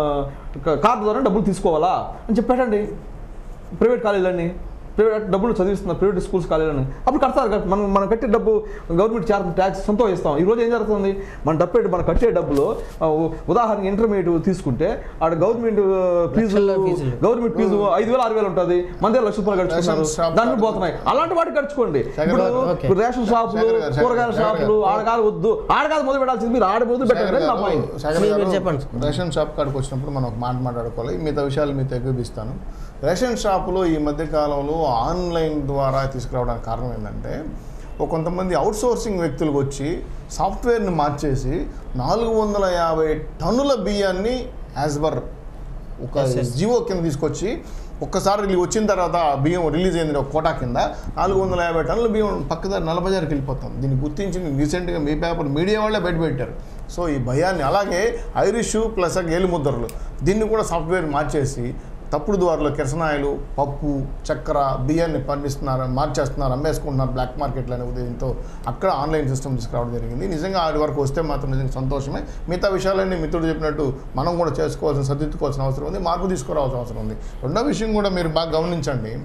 కార్డు ద్వారా డబ్బులు తీసుకోవాలా అని చెప్పి పెట్టండి ప్రైవేట్ కాలేజీలన్నీ ప్రైవేట్ డబ్బులు చదివిస్తున్నారు ప్రైవేట్ స్కూల్స్ కాలేజీలని అప్పుడు కడతారు కదా మనం మనం కట్టే డబ్బు గవర్నమెంట్ చార్జ్ ట్యాక్స్ సొంతం ఇస్తాం ఈ రోజు ఏం జరుగుతుంది మన డబ్బు మనం కట్టే డబ్బులు ఆ, ఉ- ఉదాహరణకి ఇంటర్మీడియట్ తీసుకుంటే ఆడ గవర్నమెంట్ ఫీజు లక్షల్లో ఫీజులు. గవర్నమెంట్ ఫీజు ఐదు వేలు ఆరు వేలు ఉంటుంది మన దగ్గర లక్ష రూపాయలు గడుచుకున్నారు రేషన్ షాప్ దాన్ని పోతున్నాయి అలాంటి వాటికి గడుచుకోండి శేఖర్ ఇప్పుడు గారు, ఓకే. ఇప్పుడు రేషన్ షాపులు శేఖర్ గారు, శేఖర్ కూరగాయల గారు, షాపులు శేఖర్ గారు. ఆడగాలు వద్దు ఆడగాలు మొదలు పెట్టాల్సింది మీరు ఆడ మొదలు పెట్టండి నా పాయింట్ శేఖర్ మీరు- గారు, మీరు చెప్పండి. రేషన్ షాప్ కాడికి వచ్చినప్పుడు మనం ఒక మాట మాట్లాడుకోవాలి మిగతా విషయాలు మీతో ఎగ్గిపిస్తాను రేషన్ షాపులో ఈ మధ్య కాలంలో ఆన్లైన్ ద్వారా తీసుకురావడానికి కారణం ఏంటంటే ఒక కొంతమంది అవుట్సోర్సింగ్ వ్యక్తులకు వచ్చి సాఫ్ట్వేర్ని మార్చేసి నాలుగు వందల యాభై టన్నుల బియ్యాన్ని యాజ్ పర్ ఒక Yes, yes. జివో కింద తీసుకొచ్చి ఒక్కసారి రిలీజ్ వచ్చిన తర్వాత ఆ బియ్యం రిలీజ్ అయింది ఒక కోటా కింద నాలుగు వందల యాభై టన్నుల బియ్యం పక్కదారి నలబజార్కి వెళ్ళిపోతాం దీన్ని గుర్తించి రీసెంట్గా మీ పేపర్ మీడియా వాళ్ళే బయటపెట్టారు సో ఈ భయాన్ని అలాగే ఐరిష్ ప్లస్ ఏలు ముద్రలు దీన్ని కూడా సాఫ్ట్వేర్ మార్చేసి తప్పుడు ద్వారాలో కిరసనాయలు పప్పు చక్కెర బియ్యాన్ని పండిస్తున్నారు మార్చేస్తున్నారు అమ్మేసుకుంటున్నారు బ్లాక్ మార్కెట్లు అనే ఉదయంతో అక్కడ ఆన్లైన్ సిస్టమ్ తీసుకురావడం జరిగింది నిజంగా ఆడి వరకు వస్తే మాత్రం నిజంగా సంతోషమే మిగతా విషయాలన్నీ మిత్రుడు చెప్పినట్టు మనం కూడా చేసుకోవాల్సిన సర్దిద్దుకోవాల్సిన అవసరం ఉంది మార్పు తీసుకురావాల్సిన అవసరం ఉంది రెండో విషయం కూడా మీరు బాగా గమనించండి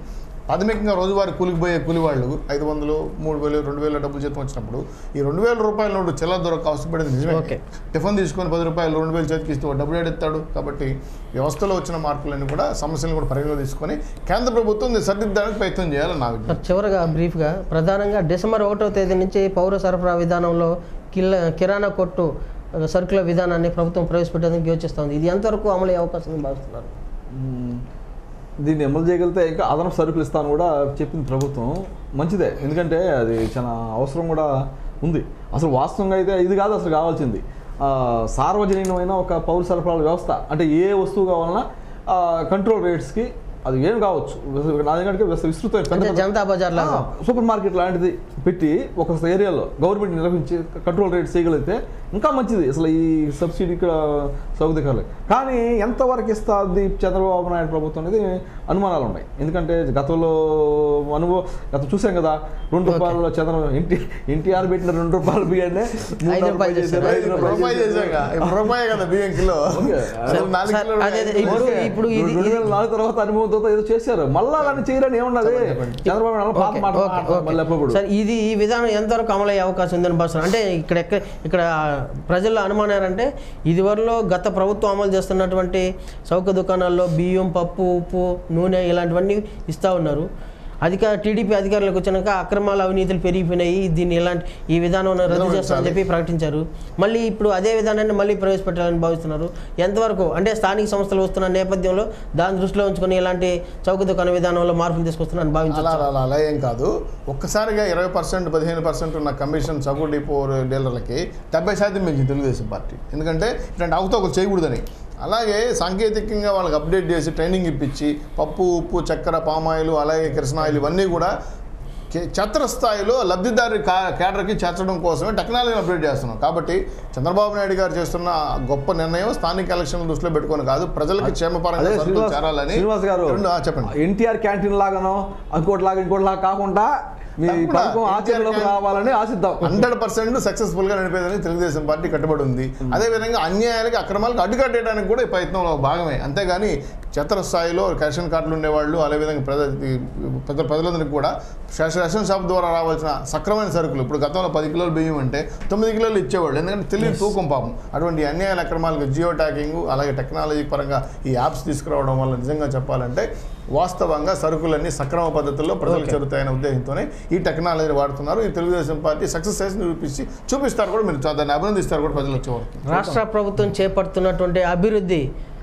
ప్రాథమికంగా రోజువారీ కూలికి పోయే కూలి వాళ్ళు ఐదు వందలు మూడు వేలు రెండు వేల డబ్బులు జీతం వచ్చినప్పుడు ఈ రెండు వేల రూపాయల నోటు చిల్లర దొరక అవసరపడింది నిజమే ఓకే. టిఫిన్ తీసుకొని పది రూపాయలు రెండు వేలు చేతికి ఇస్తే వాడు డబ్బులు ఎడెత్తాడు కాబట్టి వ్యవస్థలో వచ్చిన మార్పులన్నీ కూడా సమస్యలను కూడా పరిగణలో తీసుకొని కేంద్ర ప్రభుత్వం దీన్ని సరిదిద్దడానికి ప్రయత్నం చేయాలని నా విజ్ఞప్తి సార్ చివరగా బ్రీఫ్గా ప్రధానంగా డిసెంబర్ ఒకటో తేదీ నుంచి పౌర సరఫరా విధానంలో కిల్ల కిరాణా కొట్టు ఆ, సరుకుల విధానాన్ని ప్రభుత్వం ప్రవేశపెట్టడానికి యోచిస్తోంది ఇది ఎంతవరకు అమలు అయ్యే అవకాశం ఉందని భావిస్తున్నారు మ్మ్. దీన్ని అమలు చేయగలిగితే ఇంకా అదనపు సరుకులు ఇస్తాను కూడా చెప్పింది ప్రభుత్వం మంచిదే ఎందుకంటే అది చాలా అవసరం కూడా ఉంది అసలు వాస్తవంగా అయితే ఇది కాదు అసలు కావాల్సింది ఆ, సార్వజనీనమైన ఒక పౌర సరఫరాల వ్యవస్థ అంటే ఏ వస్తువు కావాలన్నా కంట్రోల్ రేట్స్కి అది ఏం కావచ్చు నా దగ్గర విస్తృతమైన పెద్ద అంటే పెద్ద- జనతా బజార్ లాగా ఆ, సూపర్ మార్కెట్ లాంటిది పెట్టి ఒక ఏరియాలో గవర్నమెంట్ నిర్వహించి కంట్రోల్ రేట్ చేయగలిగితే ఇంకా మంచిది అసలు ఈ సబ్సిడీ ఇక్కడ సౌకర్యాలు కానీ ఎంతవరకు ఇస్తుంది చంద్రబాబు నాయుడు ప్రభుత్వం అనేది అనుమానాలు ఉన్నాయి ఎందుకంటే గతంలో అనుభవం గత చూసాం కదా రెండు రూపాయలు చంద్రబాబు ఎన్టీ ఎన్టీఆర్ పెట్టిన రెండు రూపాయలు బియ్యాన్ని మూడు ఐదు రూపాయలు రూపాయలు చేశారు, చేశారు. ఐదు రూపాయి రూపాయలు చేశాక ఇప్పుడు రూపాయి కదా బియ్యం కిలో ఓకే. అసలు నాలుగు సార్, కిలోలు అదే, అదే, ఐదు ఇప్పుడు- ఓకే. ఇప్పుడు ఇది- రెండు వేల నాలుగు తర్వాత అనుభవంతో ఏదో చేశారు మళ్ళా దాన్ని చేయరని ఏమున్నది చంద్రబాబు నాయుడు పాత ఓకే, మాట ఓకే, మాట్లాడతారు ఓకే. మళ్ళీ ఎప్పుడు సార్ ఇది ఈ విధానం ఎంతవరకు అమలయ్యే అవకాశం ఉందని భావిస్తున్నారు అంటే ఇక్కడ ఎక్క- ఇక్కడ ప్రజల్లో అనుమానం ఏంటంటే ఇదివరలో గత ప్రభుత్వం అమలు చేస్తున్నటువంటి చౌక దుకాణాల్లో బియ్యం పప్పు ఉప్పు నూనె ఇలాంటివన్నీ ఇస్తూ ఉన్నారు అధిక టీడీపీ అధికారులకు వచ్చినాక అక్రమాల అవినీతులు పెరిగిపోయినాయి దీన్ని ఇలాంటి ఈ విధానం రద్దు చేస్తామని చెప్పి ప్రకటించారు మళ్ళీ ఇప్పుడు అదే విధానాన్ని మళ్ళీ ప్రవేశపెట్టాలని భావిస్తున్నారు ఎంతవరకు అంటే స్థానిక సంస్థలు వస్తున్న నేపథ్యంలో దాని దృష్టిలో ఉంచుకొని ఇలాంటి చౌక దుకాణ విధానంలో మార్పులు తీసుకొస్తున్నారని అలా భావించారు అలా అలా అలా ఏం కాదు ఒక్కసారిగా ఇరవై పర్సెంట్ పదిహేను పర్సెంట్ ఉన్న కమిషన్ సగు డిపో డీలర్లకి డెబ్బై శాతం పెంచింది తెలుగుదేశం పార్టీ ఎందుకంటే ఇట్లాంటి అవతవకలు చేయకూడదని అలాగే సాంకేతికంగా వాళ్ళకి అప్డేట్ చేసి ట్రైనింగ్ ఇప్పించి పప్పు ఉప్పు చక్కెర పామాయిల్ అలాగే కిరసనాయిల్ ఇవన్నీ కూడా కే- క్షేత్రస్థాయిలో లబ్ధిదారు కా కేడర్కి చేర్చడం కోసమే టెక్నాలజీని అప్డేట్ చేస్తున్నాం కాబట్టి చంద్రబాబు నాయుడు గారు చేస్తున్న గొప్ప నిర్ణయం స్థానిక ఎలక్షన్లు దృష్టిలో పెట్టుకొని కాదు ప్రజలకి క్షేమపరంగా అదే సరుకులు శ్రీనివాస్ చేరాలని శ్రీనివాస్ గారు రెండు- ఆ, చెప్పండి ఎన్టీఆర్ క్యాంటీన్ లాగానో ఇంకోటి లాగా ఇంకోటి లాగా కాకుండా మీ తప్పకుండా. పథకం ఆచరణలోకి NTR రావాలని ఆశిద్దాం హండ్రెడ్ పర్సెంట్ సక్సెస్ఫుల్ గా నడిపేదని తెలుగుదేశం పార్టీ కట్టుబడి ఉంది అదేవిధంగా అన్యాయాలకి అక్రమాలకు అడ్డుకట్టేయడానికి కూడా ఈ ప్రయత్నంలో ఒక భాగమే అంతేగాని క్షేత్ర స్థాయిలో రేషన్ కార్డులు ఉండేవాళ్ళు అదేవిధంగా ప్రజ ఈ పెద్ద ప్రజలందరికీ కూడా రేషన్ రేషన్ షాప్ ద్వారా రావాల్సిన సక్రమైన సరుకులు ఇప్పుడు గతంలో పది కిలోలు బియ్యం అంటే తొమ్మిది కిలోలు ఇచ్చేవాళ్ళు ఎందుకంటే తెలియని తూకం పాపం అటువంటి అన్యాయాల అక్రమాలకు జియో ట్యాకింగ్ అలాగే టెక్నాలజీ పరంగా ఈ యాప్స్ తీసుకురావడం వల్ల నిజంగా చెప్పాలంటే వాస్తవంగా సరుకులన్నీ సక్రమ పద్ధతుల్లో ప్రజలకు చేరుతాయనే ఉద్దేశంతోనే ఈ టెక్నాలజీని వాడుతున్నారు ఈ తెలుగుదేశం పార్టీ సక్సెస్ చేసి నిరూపించి చూపిస్తారు కూడా మీరు దాన్ని అభినందిస్తారు కూడా ప్రజలు వచ్చేవారు రాష్ట్ర ప్రభుత్వం చేపడుతున్నటువంటి అభివృద్ధి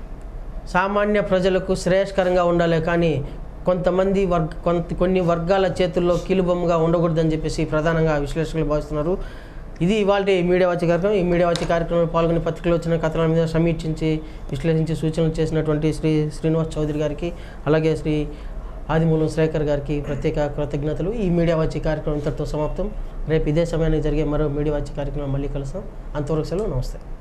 సామాన్య ప్రజలకు శ్రేయస్కరంగా ఉండాలి కానీ కొంతమంది వర్గ కొంత కొన్ని వర్గాల చేతుల్లో కీలుబొమ్మగా ఉండకూడదని చెప్పేసి ప్రధానంగా విశ్లేషకులు భావిస్తున్నారు ఇది ఇవాళ మీడియా వచ్చే కార్యక్రమం ఈ మీడియా వచ్చే కార్యక్రమంలో పాల్గొని పత్రికలో వచ్చిన కథనాల మీద సమీక్షించి విశ్లేషించి సూచనలు చేసినటువంటి శ్రీ శ్రీనివాస్ చౌదరి గారికి అలాగే శ్రీ ఆదిమూలం శ్రేఖర్ గారికి ప్రత్యేక కృతజ్ఞతలు ఈ మీడియా వచ్చే కార్యక్రమం ఇంతటితో సమాప్తం రేపు ఇదే సమయానికి జరిగే మరో మీడియా వచ్చే కార్యక్రమం మళ్ళీ కలుస్తాం అంతవరకు సెలవు నమస్తే